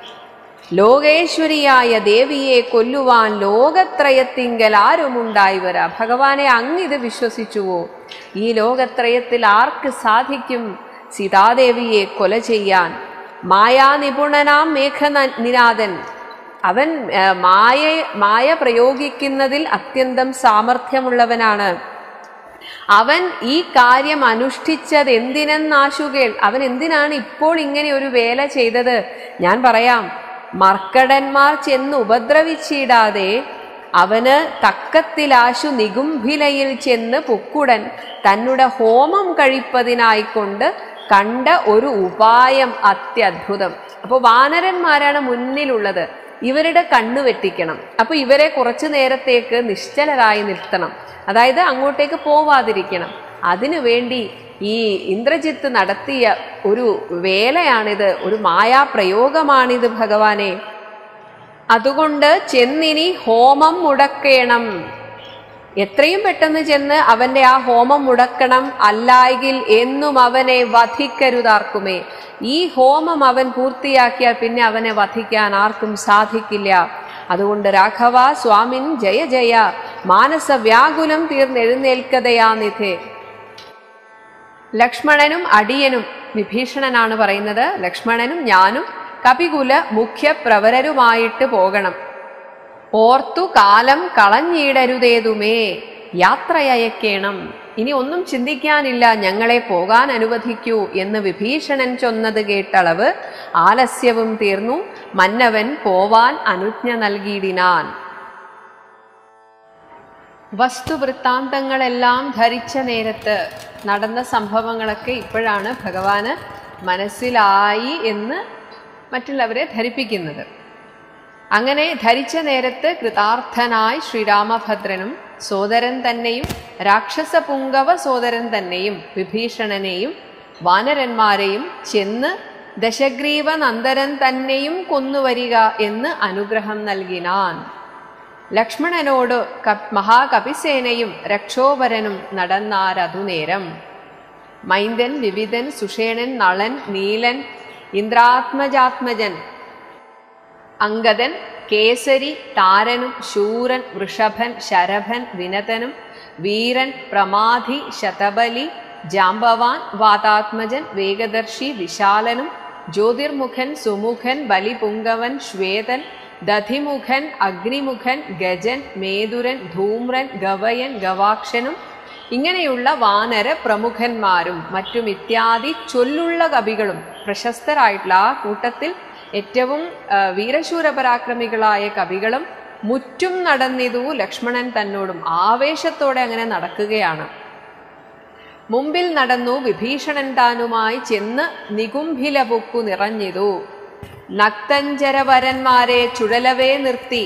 ലോകേശ്വരിയായ ദേവിയെ കൊല്ലുവാൻ ലോകത്രയത്തിങ്കൽ ആരുമുണ്ടായി വരാ ഭഗവാനെ അങ്ങിത് വിശ്വസിച്ചുവോ ഈ ലോകത്രയത്തിൽ ആർക്ക് സാധിക്കും സീതാദേവിയെ കൊല ചെയ്യാൻ മായാനിപുണനാം മേഘനിനാഥൻ അവൻ ആ, മായ മായ പ്രയോഗിക്കുന്നതിൽ അത്യന്തം സാമർഥ്യമുള്ളവനാണ് അവൻ ഈ കാര്യം അനുഷ്ഠിച്ചത് എന്തിനെന്നാശുകേൾ അവൻ എന്തിനാണ് ഇപ്പോൾ ഇങ്ങനെ ഒരു വേല ചെയ്തത് ഞാൻ പറയാം മർക്കടന്മാർ ചെന്ന് ഉപദ്രവിച്ചിടാതെ അവന് തക്കത്തിലാശു നികുംഭിലയിൽ ചെന്ന് പൊക്കുടൻ തന്നുടെ ഹോമം കഴിപ്പതിനായിക്കൊണ്ട് കണ്ട ഒരു ഉപായം അത്യത്ഭുതം അപ്പോൾ വാനരന്മാരാണ് മുന്നിലുള്ളത് ഇവരുടെ കണ്ണു വെട്ടിക്കണം അപ്പൊ ഇവരെ കുറച്ചു നേരത്തേക്ക് നിശ്ചലരായി നിർത്തണം അതായത് അങ്ങോട്ടേക്ക് പോവാതിരിക്കണം അതിനു വേണ്ടി ഈ ഇന്ദ്രജിത്ത് നടത്തിയ ഒരു വേലയാണിത് ഒരു മായാപ്രയോഗമാണിത് ഭഗവാനെ അതുകൊണ്ട് ചെന്നിനി ഹോമം മുടക്കേണം എത്രയും പെട്ടെന്ന് ചെന്ന് അവന്റെ ആ ഹോമം മുടക്കണം അല്ലായെങ്കിൽ എന്നും അവനെ വധിക്കരുതാർക്കുമേ ഈ ഹോമം അവൻ പൂർത്തിയാക്കിയാൽ പിന്നെ അവനെ വധിക്കാൻ ആർക്കും സാധിക്കില്ല അതുകൊണ്ട് രാഘവ സ്വാമിൻ ജയ ജയ മാനസ വ്യാകുലം തീർന്നെഴുന്നേൽക്കതയാ നിധേ ലക്ഷ്മണനും അടിയനും വിഭീഷണനാണ് പറയുന്നത് ലക്ഷ്മണനും ഞാനും കപികുല മുഖ്യ പ്രവരരുമായിട്ട് പോകണം ഓർത്തു കാലം കളഞ്ഞിടരുതേതുമേ യാത്രയയക്കേണം ഇനി ഒന്നും ചിന്തിക്കാനില്ല ഞങ്ങളെ പോകാൻ അനുവദിക്കൂ എന്ന് വിഭീഷണൻ ചൊന്നത് കേട്ടളവ് ആലസ്യവും തീർന്നു മന്നവൻ പോവാൻ അനുജ്ഞ നൽകിയിടിനാൻ വസ്തുവൃത്താന്തങ്ങളെല്ലാം ധരിച്ച നേരത്ത് നടന്ന സംഭവങ്ങളൊക്കെ ഇപ്പോഴാണ് ഭഗവാന് മനസ്സിലായി എന്ന് മറ്റുള്ളവരെ ധരിപ്പിക്കുന്നത് അങ്ങനെ ധരിച്ച നേരത്ത് കൃതാർത്ഥനായി ശ്രീരാമഭദ്രനും സോദരൻ തന്നെയും രാക്ഷസ പുങ്കവ സോദരൻ തന്നെയും വിഭീഷണനെയും വാനരന്മാരെയും ചെന്ന് ദശഗ്രീവ നന്ദരൻ തന്നെയും കൊന്നുവരിക എന്ന് അനുഗ്രഹം നൽകിനാൻ ലക്ഷ്മണനോട് ക- മഹാകപിസേനയും രക്ഷോപരനും നടന്നാരതു നേരം മൈന്ദൻ വിവിധൻ സുഷേണൻ നളൻ നീലൻ ഇന്ദ്രാത്മജാത്മജൻ അങ്കദൻ കേസരി താരനും ശൂരൻ വൃഷഭൻ ശരഭൻ വിനതനും വീരൻ പ്രമാധി ശതബലി ജാംബവാൻ വാതാത്മജൻ വേഗദർശി വിശാലനും ജ്യോതിർമുഖൻ സുമുഖൻ ബലിപുങ്കവൻ ശ്വേതൻ ദധിമുഖൻ അഗ്നിമുഖൻ ഗജൻ മേതുരൻ ധൂമ്രൻ ഗവയൻ ഗവാക്ഷനും ഇങ്ങനെയുള്ള വാനര പ്രമുഖന്മാരും മറ്റും ഇത്യാദി ചൊല്ലുള്ള കവികളും പ്രശസ്തരായിട്ടുള്ള ആ കൂട്ടത്തിൽ ഏറ്റവും ആ, വീരശൂരപരാക്രമികളായ കവികളും മുറ്റും നടന്നിതു ലക്ഷ്മണൻ തന്നോടും ആവേശത്തോടെ അങ്ങനെ നടക്കുകയാണ് മുമ്പിൽ നടന്നു വിഭീഷണൻ താനുമായി ചെന്ന് നികുംഭില പൊക്കു നിറഞ്ഞിതു നക്തഞ്ചരവരന്മാരെ ചുഴലവേ നിർത്തി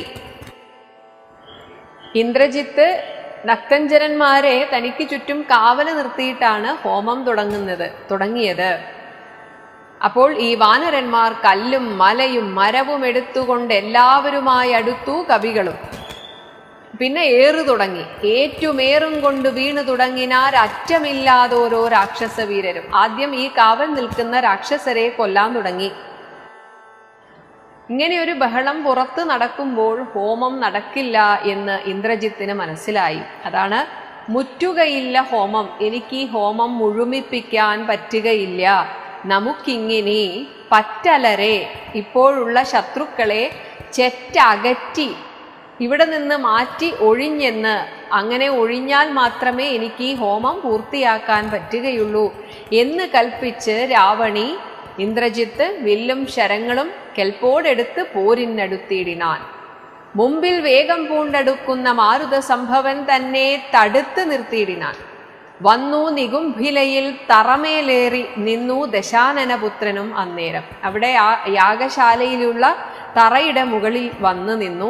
ഇന്ദ്രജിത്ത് നക്തഞ്ചരന്മാരെ തനിക്ക് ചുറ്റും കാവല് നിർത്തിയിട്ടാണ് ഹോമം തുടങ്ങുന്നത് തുടങ്ങിയത് അപ്പോൾ ഈ വാനരന്മാർ കല്ലും മലയും മരവും എടുത്തുകൊണ്ട് എല്ലാവരുമായി അടുത്തു കവികളും പിന്നെ ഏറു തുടങ്ങി ഏറ്റുമേറും കൊണ്ട് വീണു തുടങ്ങിനാർ അറ്റമില്ലാതോരോ രാക്ഷസ വീരരും ആദ്യം ഈ കാവൽ നിൽക്കുന്ന രാക്ഷസരെ കൊല്ലാൻ തുടങ്ങി ഇങ്ങനെ ഒരു ബഹളം പുറത്ത് നടക്കുമ്പോൾ ഹോമം നടക്കില്ല എന്ന് ഇന്ദ്രജിത്തിന് മനസ്സിലായി അതാണ് മുറ്റുകയില്ല ഹോമം എനിക്ക് ഈ ഹോമം മുഴുമിപ്പിക്കാൻ പറ്റുകയില്ല നമുക്കിങ്ങിനി പറ്റലരെ ഇപ്പോഴുള്ള ശത്രുക്കളെ ചെറ്റകറ്റി ഇവിടെ നിന്ന് മാറ്റി ഒഴിഞ്ഞെന്ന് അങ്ങനെ ഒഴിഞ്ഞാൽ മാത്രമേ എനിക്ക് ഈ ഹോമം പൂർത്തിയാക്കാൻ പറ്റുകയുള്ളൂ എന്ന് കൽപ്പിച്ച് രാവണി ഇന്ദ്രജിത്ത് വില്ലും ശരങ്ങളും കെൽപ്പോടെടുത്ത് പോരിനടുത്തിയിടിനാൻ മുമ്പിൽ വേഗം പൂണ്ടടുക്കുന്ന മാരുത സംഭവൻ തന്നെ തടുത്ത് നിർത്തിയിടിനാൻ വന്നു നികുംഭിലയിൽ തറമേലേറി നിന്നു ദശാനനപുത്രനും അന്നേരം അവിടെ ആ യാഗശാലയിലുള്ള തറയുടെ മുകളിൽ വന്നു നിന്നു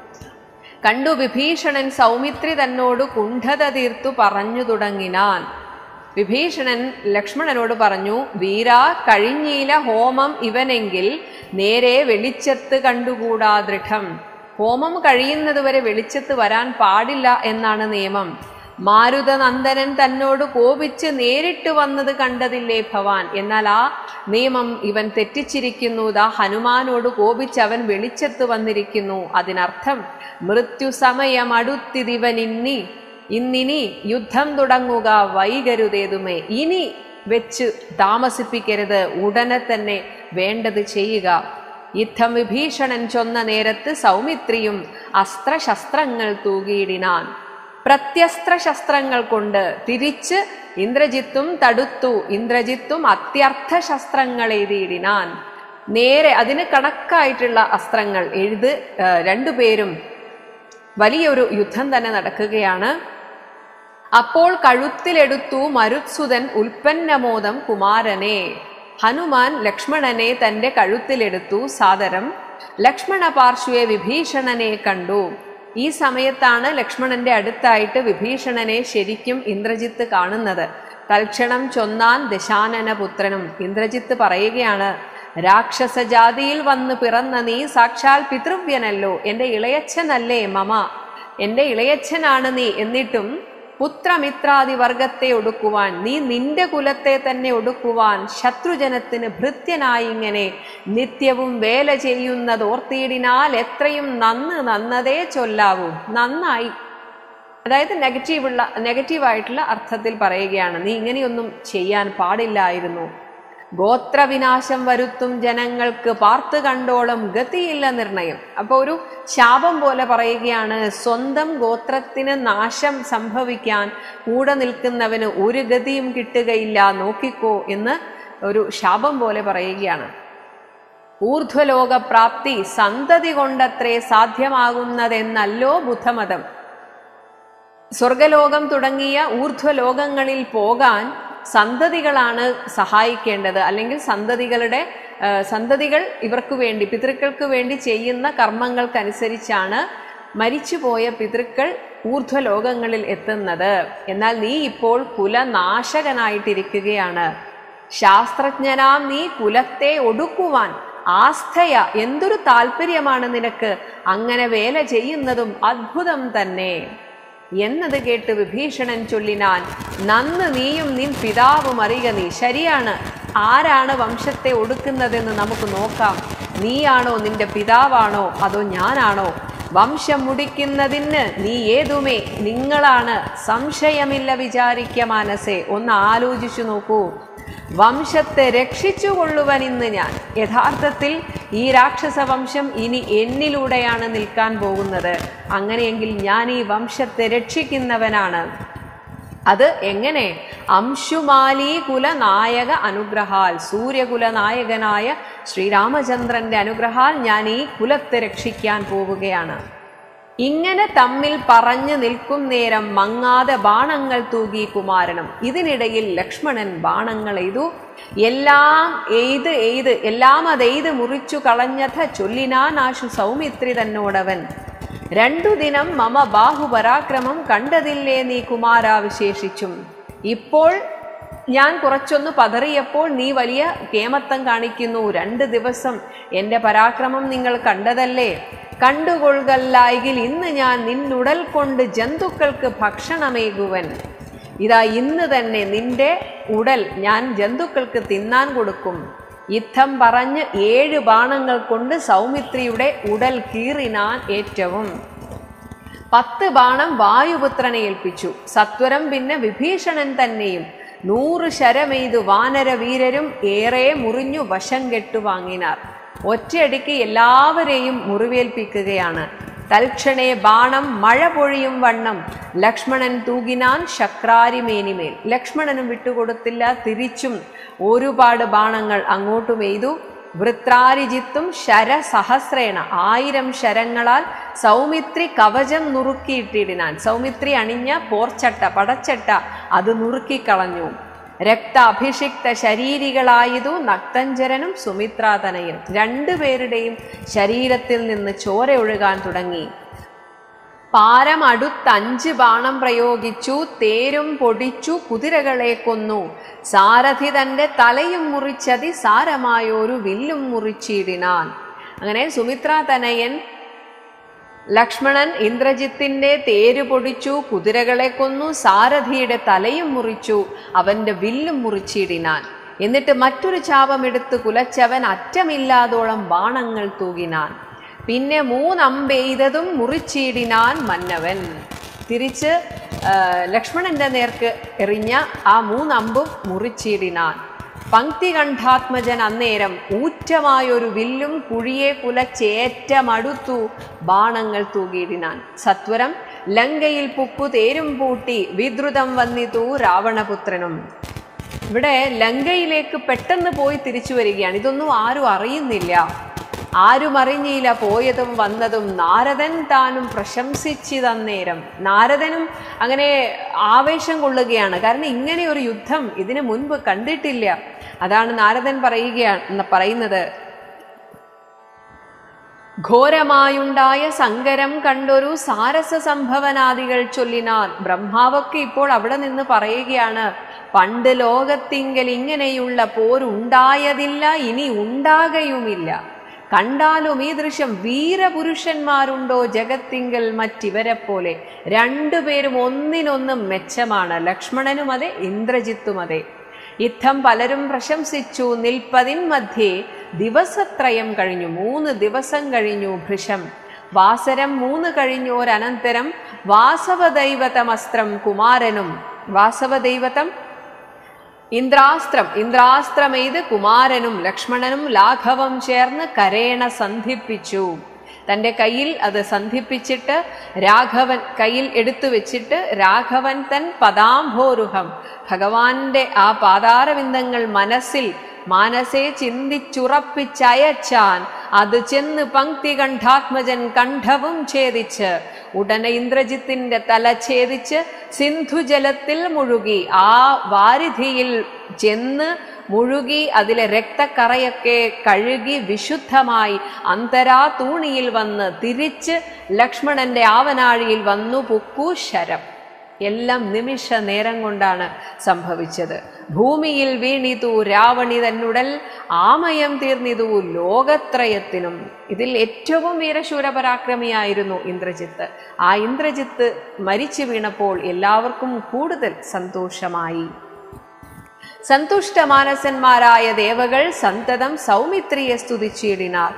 കണ്ടു വിഭീഷണൻ സൗമിത്രി തന്നോട് കുണ്ഠത തീർത്തു പറഞ്ഞു തുടങ്ങിനാൻ വിഭീഷണൻ ലക്ഷ്മണനോട് പറഞ്ഞു വീരാ കഴിഞ്ഞീല ഹോമം ഇവനെങ്കിൽ നേരെ വെളിച്ചത്ത് കണ്ടുകൂടാ ദൃഢം ഹോമം കഴിയുന്നതുവരെ വെളിച്ചത്ത് വരാൻ പാടില്ല എന്നാണ് നിയമം മാരുതനന്ദനൻ തന്നോട് കോപിച്ച് നേരിട്ട് വന്നത് കണ്ടതില്ലേ ഭവാൻ എന്നാൽ ആ നിയമം ഇവൻ തെറ്റിച്ചിരിക്കുന്നു ദാ ഹനുമാനോട് കോപിച്ച് അവൻ വെളിച്ചത്ത് വന്നിരിക്കുന്നു അതിനർത്ഥം മൃത്യു സമയം അടുത്തിതിവൻ ഇന്നി ഇന്നിനി യുദ്ധം തുടങ്ങുക വൈകരുതേതുമേ ഇനി വെച്ച് താമസിപ്പിക്കരുത് ഉടനെ തന്നെ വേണ്ടത് ചെയ്യുക യുദ്ധം വിഭീഷണൻ ചൊന്ന നേരത്ത് സൗമിത്രിയും അസ്ത്രശസ്ത്രങ്ങൾ തൂകിയിടിനാൻ പ്രത്യസ്ത്ര ശസ്ത്രങ്ങൾ കൊണ്ട് തിരിച്ച് ഇന്ദ്രജിത്തും തടുത്തു ഇന്ദ്രജിത്തും അത്യർത്ഥ ശസ്ത്രങ്ങൾ എഴുതിയിടിനാൻ നേരെ അതിന് കണക്കായിട്ടുള്ള അസ്ത്രങ്ങൾ എഴുത് ആ, രണ്ടുപേരും വലിയൊരു യുദ്ധം തന്നെ നടക്കുകയാണ് അപ്പോൾ കഴുത്തിലെടുത്തു മരുത്സുതൻ ഉൽപ്പന്നമോദം കുമാരനെ ഹനുമാൻ ലക്ഷ്മണനെ തന്റെ കഴുത്തിലെടുത്തു സാദരം ലക്ഷ്മണ പാർശ്വെ വിഭീഷണനെ കണ്ടു ഈ സമയത്താണ് ലക്ഷ്മണന്റെ അടുത്തായിട്ട് വിഭീഷണനെ ശരിക്കും ഇന്ദ്രജിത്ത് കാണുന്നത് തൽക്ഷണം ചൊന്നാൻ ദശാനന പുത്രനും ഇന്ദ്രജിത്ത് പറയുകയാണ് രാക്ഷസ ജാതിയിൽ വന്ന് പിറന്ന നീ സാക്ഷാൽ പിതൃവ്യനല്ലോ എന്റെ ഇളയച്ഛനല്ലേ മമ എന്റെ ഇളയച്ഛനാണ് നീ എന്നിട്ടും പുത്രമിത്രാദി വർഗത്തെ ഒടുക്കുവാൻ നീ നിന്റെ കുലത്തെ തന്നെ ഒടുക്കുവാൻ ശത്രുജനത്തിന് ഭൃത്യനായി ഇങ്ങനെ നിത്യവും വേല ചെയ്യുന്നത് ഓർത്തിയിടിനാൽ എത്രയും നന്ന് നന്നതേ ചൊല്ലാവൂ നന്നായി അതായത് നെഗറ്റീവുള്ള നെഗറ്റീവായിട്ടുള്ള അർത്ഥത്തിൽ പറയുകയാണ് നീ ഇങ്ങനെയൊന്നും ചെയ്യാൻ പാടില്ലായിരുന്നു ഗോത്രവിനാശം വരുത്തും ജനങ്ങൾക്ക് പാർത്ത് കണ്ടോളം ഗതിയില്ല നിർണയം അപ്പോൾ ഒരു ശാപം പോലെ പറയുകയാണ് സ്വന്തം ഗോത്രത്തിന് നാശം സംഭവിക്കാൻ കൂടെ നിൽക്കുന്നവന് ഒരു ഗതിയും കിട്ടുകയില്ല നോക്കിക്കോ എന്ന് ഒരു ശാപം പോലെ പറയുകയാണ് ഊർധ്വലോക പ്രാപ്തി സന്തതി കൊണ്ടത്രേ സാധ്യമാകുന്നതെന്നല്ലോ ബുദ്ധമതം സ്വർഗലോകം തുടങ്ങിയ ഊർധ്വലോകങ്ങളിൽ പോകാൻ സന്തതികളാണ് സഹായിക്കേണ്ടത് അല്ലെങ്കിൽ സന്തതികളുടെ ആ, സന്തതികൾ ഇവർക്ക് വേണ്ടി പിതൃക്കൾക്ക് വേണ്ടി ചെയ്യുന്ന കർമ്മങ്ങൾക്കനുസരിച്ചാണ് മരിച്ചുപോയ പിതൃക്കൾ ഊർധ്വലോകങ്ങളിൽ എത്തുന്നത് എന്നാൽ നീ ഇപ്പോൾ കുലനാശകനായിട്ടിരിക്കുകയാണ് ശാസ്ത്രജ്ഞനാം നീ കുലത്തെ ഒടുക്കുവാൻ ആസ്ഥയ എന്തൊരു താല്പര്യമാണ് നിനക്ക് അങ്ങനെ വേല ചെയ്യുന്നതും അത്ഭുതം തന്നെ എന്നത് കേട്ട് വിഭീഷണൻ ചൊല്ലിനാൻ നന്ന് നീയും നിൻ പിതാവും അറിയുക നീ ശരിയാണ് ആരാണ് വംശത്തെ ഒടുക്കുന്നതെന്ന് നമുക്ക് നോക്കാം നീയാണോ നിന്റെ പിതാവാണോ അതോ ഞാനാണോ വംശം മുടിക്കുന്നതിന് നീ ഏതുമേ നിങ്ങളാണ് സംശയമില്ല വിചാരിക്ക മാനസേ ഒന്ന് ആലോചിച്ചു നോക്കൂ വംശത്തെ രക്ഷിച്ചു കൊള്ളുവൻ ഇന്ന് ഞാൻ യഥാർത്ഥത്തിൽ ഈ രാക്ഷസ വംശം ഇനി എന്നിലൂടെയാണ് നിൽക്കാൻ പോകുന്നത് അങ്ങനെയെങ്കിൽ ഞാൻ ഈ വംശത്തെ രക്ഷിക്കുന്നവനാണ് അത് എങ്ങനെ അംശുമാലി കുല നായക അനുഗ്രഹാൽ സൂര്യകുല നായകനായ ശ്രീരാമചന്ദ്രന്റെ അനുഗ്രഹാൽ ഞാൻ ഈ കുലത്തെ രക്ഷിക്കാൻ പോവുകയാണ് ഇങ്ങനെ തമ്മിൽ പറഞ്ഞു നിൽക്കും നേരം മങ്ങാതെ ബാണങ്ങൾ തൂകി കുമാരനും ഇതിനിടയിൽ ലക്ഷ്മണൻ ബാണങ്ങൾ എയ്തു എല്ലാം എയ്ത് എയ്ത് എല്ലാം അതെയ്ത് മുറിച്ചു കളഞ്ഞഥ ചൊല്ലിനാൻ ആശു സൗമിത്രി തന്നോടവൻ രണ്ടു ദിനം മമ ബാഹുപരാക്രമം കണ്ടതില്ലേ നീ കുമാര വിശേഷിച്ചും ഇപ്പോൾ ഞാൻ കുറച്ചൊന്ന് പതറിയപ്പോൾ നീ വലിയ കേമത്തം കാണിക്കുന്നു രണ്ട് ദിവസം എൻ്റെ പരാക്രമം നിങ്ങൾ കണ്ടതല്ലേ കണ്ടുകൊള്ളുകല്ലായെങ്കിൽ ഇന്ന് ഞാൻ നിന്നുടൽ കൊണ്ട് ജന്തുക്കൾക്ക് ഭക്ഷണമേകുവൻ ഇതാ ഇന്ന് തന്നെ നിന്റെ ഉടൽ ഞാൻ ജന്തുക്കൾക്ക് തിന്നാൻ കൊടുക്കും യുദ്ധം പറഞ്ഞ് ഏഴ് ബാണങ്ങൾ കൊണ്ട് സൗമിത്രിയുടെ ഉടൽ കീറിനാൻ ഏറ്റവും പത്ത് ബാണം വായുപുത്രനെ ഏൽപ്പിച്ചു സത്വരം പിന്നെ വിഭീഷണൻ തന്നെയും നൂറ് ശരമെയ്തു വാനര വീരരും ഏറെ മുറിഞ്ഞു വശം കെട്ടു വാങ്ങിനാർ ഒറ്റയടിക്ക് എല്ലാവരെയും മുറിവേൽപ്പിക്കുകയാണ് തൽക്ഷണേ ബാണം മഴ പൊഴിയും വണ്ണം ലക്ഷ്മണൻ തൂകിനാൻ ശക്രാരിമേനിമേൽ ലക്ഷ്മണനും വിട്ടുകൊടുത്തില്ല തിരിച്ചും ഒരുപാട് ബാണങ്ങൾ അങ്ങോട്ടും എയ്തു വൃത്രാരിജിത്തും ശരസഹസ്രേണ ആയിരം ശരങ്ങളാൽ സൗമിത്രി കവചം നുറുക്കിയിട്ടിടിനാൻ സൗമിത്രി അണിഞ്ഞ പോർച്ചട്ട പടച്ചട്ട അത് നുറുക്കിക്കളഞ്ഞു രക്ത അഭിഷിക്ത ശരീരികളായതു നക്തഞ്ചരനും സുമിത്രാതനയും രണ്ടുപേരുടെയും ശരീരത്തിൽ നിന്ന് ചോര ഒഴുകാൻ തുടങ്ങി പാരം അടുത്തഞ്ച് ബാണം പ്രയോഗിച്ചു തേരും പൊടിച്ചു കുതിരകളെ കൊന്നു സാരഥി തന്റെ തലയും മുറിച്ചതി സാരമായൊരു വില്ലും മുറിച്ചിടിനാൻ അങ്ങനെ സുമിത്രാ തനയൻ ലക്ഷ്മണൻ ഇന്ദ്രജിത്തിന്റെ തേര് പൊടിച്ചു കുതിരകളെ കൊന്നു സാരഥിയുടെ തലയും മുറിച്ചു അവന്റെ വില്ലും മുറിച്ചിടിനാൻ എന്നിട്ട് മറ്റൊരു ചാപമെടുത്ത് കുലച്ചവൻ അറ്റമില്ലാതോളം ബാണങ്ങൾ തൂകിനാൻ പിന്നെ മൂന്നമ്പെയ്തതും മുറിച്ചിടിനാൻ മന്നവൻ തിരിച്ച് ആ, ലക്ഷ്മണന്റെ നേർക്ക് എറിഞ്ഞ ആ മൂന്നമ്പും മുറിച്ചിടിനാൻ പങ്ക്തികണ്ഠാത്മജൻ അന്നേരം ഊറ്റമായൊരു വില്ലും കുഴിയെ കുലച്ചേറ്റമടുത്തു ബാണങ്ങൾ തൂകിയിടിനാൻ സത്വരം ലങ്കയിൽ പുക്കു തേരും പൂട്ടി വിദ്രുതം വന്നിതു രാവണപുത്രനും ഇവിടെ ലങ്കയിലേക്ക് പെട്ടെന്ന് പോയി തിരിച്ചു വരികയാണ് ഇതൊന്നും ആരും അറിയുന്നില്ല ആരും അറിഞ്ഞില്ല പോയതും വന്നതും നാരദൻ താനും പ്രശംസിച്ചിതന്നേരം നാരദനും അങ്ങനെ ആവേശം കൊള്ളുകയാണ് കാരണം ഇങ്ങനെ ഒരു യുദ്ധം ഇതിനു മുൻപ് കണ്ടിട്ടില്ല അതാണ് നാരദൻ പറയുകയാണ് പറയുന്നത് ഘോരമായുണ്ടായ സങ്കരം കണ്ടൊരു സാരസ സംഭവനാദികൾ ചൊല്ലിനാർ ബ്രഹ്മാവൊക്കെ ഇപ്പോൾ അവിടെ നിന്ന് പറയുകയാണ് പണ്ട് ലോകത്തിങ്കൽ ഇങ്ങനെയുള്ള പോരുണ്ടായതില്ല ഇനി ഉണ്ടാകയുമില്ല കണ്ടാലും ഈ ദൃശ്യം വീരപുരുഷന്മാരുണ്ടോ ജഗത്തിങ്കൽ മറ്റിവരെ പോലെ രണ്ടുപേരും ഒന്നിനൊന്നും മെച്ചമാണ് ലക്ഷ്മണനും അതെ ഇന്ദ്രജിത്തും അതെ യുദ്ധം പലരും പ്രശംസിച്ചു നിൽപ്പതിൻ മധ്യേ ദിവസത്രയം കഴിഞ്ഞു മൂന്ന് ദിവസം കഴിഞ്ഞു ഭൃശം വാസരം മൂന്ന് കഴിഞ്ഞോരനന്തരം വാസവദൈവതമസ്ത്രം കുമാരനും വാസവദൈവതം ഇന്ദ്രാസ്ത്രം ഇന്ദ്രാസ്ത്രമെയ്ത് കുമാരനും ലക്ഷ്മണനും ലാഘവം ചേർന്ന് കരേണ സന്ധിപ്പിച്ചു തൻ്റെ കയ്യിൽ അത് സന്ധിപ്പിച്ചിട്ട് രാഘവൻ കയ്യിൽ എടുത്തു വെച്ചിട്ട് രാഘവൻ തൻ പദാംഭോരുഹം ഭഗവാന്റെ ആ പാതാരവിന്ദങ്ങൾ മനസ്സിൽ മാനസെ ചിന്തിച്ചുറപ്പിച്ചയച്ചാൻ അത് ചെന്ന് പങ്ക്തി കണ്ഠാത്മജൻ കണ്ഠവും ഛേദിച്ച് ഉടനെ ഇന്ദ്രജിത്തിന്റെ തല ഛേദിച്ച് സിന്ധുജലത്തിൽ മുഴുകി ആ വാരിധിയിൽ ചെന്ന് മുഴുകി അതിലെ രക്തക്കറയൊക്കെ കഴുകി വിശുദ്ധമായി അന്തരാ തൂണിയിൽ വന്ന് തിരിച്ച് ലക്ഷ്മണന്റെ ആവനാഴിയിൽ വന്നു പുക്കു ശരം എല്ലാം നിമിഷ നേരം കൊണ്ടാണ് സംഭവിച്ചത് ഭൂമിയിൽ വീണിതു രാവണി തന്നുടൽ ആമയം തീർന്നിതു ലോകത്രയത്തിനും ഇതിൽ ഏറ്റവും വീരശൂരപരാക്രമിയായിരുന്നു ഇന്ദ്രജിത്ത് ആ ഇന്ദ്രജിത്ത് മരിച്ചു വീണപ്പോൾ എല്ലാവർക്കും കൂടുതൽ സന്തോഷമായി സന്തുഷ്ടമാനസന്മാരായ ദേവകൾ സന്തതം സൗമിത്രിയെ സ്തുതിച്ചിടിനാർ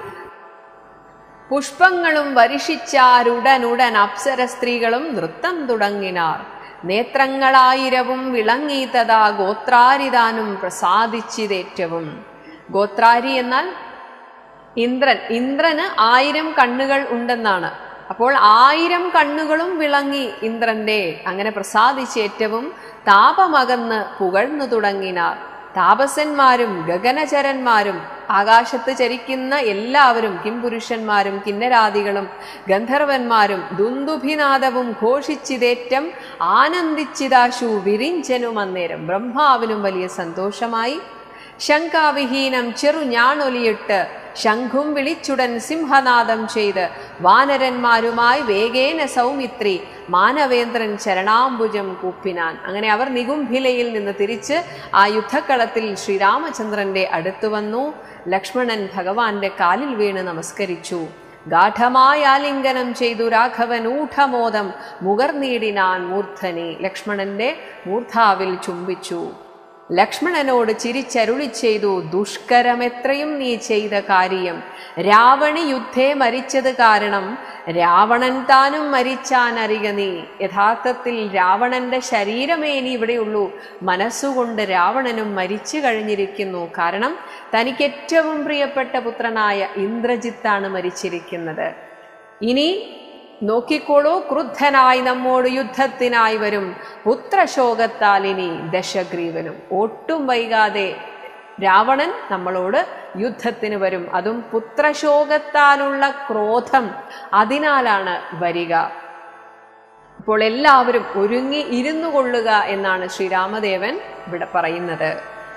പുഷ്പങ്ങളും വരിഷിച്ചാരുടനുടൻ അപ്സര സ്ത്രീകളും നൃത്തം തുടങ്ങിനാർ നേത്രങ്ങളായിരവും വിളങ്ങീതതാ ഗോത്രാരിതാനും പ്രസാദിച്ചിതേറ്റവും ഗോത്രാരി എന്നാൽ ഇന്ദ്രൻ ഇന്ദ്രന് ആയിരം കണ്ണുകൾ ഉണ്ടെന്നാണ് അപ്പോൾ ആയിരം കണ്ണുകളും വിളങ്ങി ഇന്ദ്രന്റെ അങ്ങനെ പ്രസാദിച്ചേറ്റവും താപമകന്ന് പുകഴ്ന്നു തുടങ്ങിനാർ താപസന്മാരും ഗഗനചരന്മാരും ആകാശത്ത് ചരിക്കുന്ന എല്ലാവരും കിംപുരുഷന്മാരും കിന്നരാദികളും ഗന്ധർവന്മാരും ദുന്ദുഭിനാദവും ഘോഷിച്ചിതേറ്റം ആനന്ദിച്ചിതാശു വിരിഞ്ചനും അന്നേരം ബ്രഹ്മാവിനും വലിയ സന്തോഷമായി ശങ്കാവിഹീനം ചെറു ഞാണൊലിയിട്ട് ശംഖും വിളിച്ചുടൻ സിംഹനാദം ചെയ്ത് വാനരന്മാരുമായി വേഗേന സൗമിത്രി മാനവേന്ദ്രൻ ചരണാംബുജം കൂപ്പിനാൻ അങ്ങനെ അവർ നികുംഭിലയിൽ നിന്ന് തിരിച്ച് ആ യുദ്ധക്കളത്തിൽ ശ്രീരാമചന്ദ്രന്റെ അടുത്തു വന്നു ലക്ഷ്മണൻ ഭഗവാന്റെ കാലിൽ വീണ് നമസ്കരിച്ചു ഗാഠമായ ആലിംഗനം ചെയ്തു രാഘവൻ ഊഢമോദം മുകർനീടിനാൻ മൂർധനെ ലക്ഷ്മണന്റെ മൂർധാവിൽ ചുംബിച്ചു ലക്ഷ്മണനോട് ചിരിച്ചരുളി ചെയ്തു ദുഷ്കരമെത്രയും നീ ചെയ്ത കാര്യം രാവണി യുദ്ധേ മരിച്ചത് കാരണം രാവണൻ താനും മരിച്ചാൻ അറിയ നീ യഥാർത്ഥത്തിൽ രാവണന്റെ ശരീരമേ ഇനി ഇവിടെയുള്ളൂ മനസ്സുകൊണ്ട് രാവണനും മരിച്ചു കഴിഞ്ഞിരിക്കുന്നു കാരണം തനിക്ക് ഏറ്റവും പ്രിയപ്പെട്ട പുത്രനായ ഇന്ദ്രജിത്താണ് മരിച്ചിരിക്കുന്നത് ഇനി നോക്കിക്കോളൂ ക്രുദ്ധനായി നമ്മോട് യുദ്ധത്തിനായി വരും പുത്രശോകത്താൽ ഇനി ദശഗ്രീവനും ഒട്ടും വൈകാതെ രാവണൻ നമ്മളോട് യുദ്ധത്തിന് വരും അതും പുത്രശോകത്താലുള്ള ക്രോധം അതിനാലാണ് വരിക അപ്പോൾ എല്ലാവരും ഒരുങ്ങി ഇരുന്നു കൊള്ളുക എന്നാണ് ശ്രീരാമദേവൻ ഇവിടെ പറയുന്നത്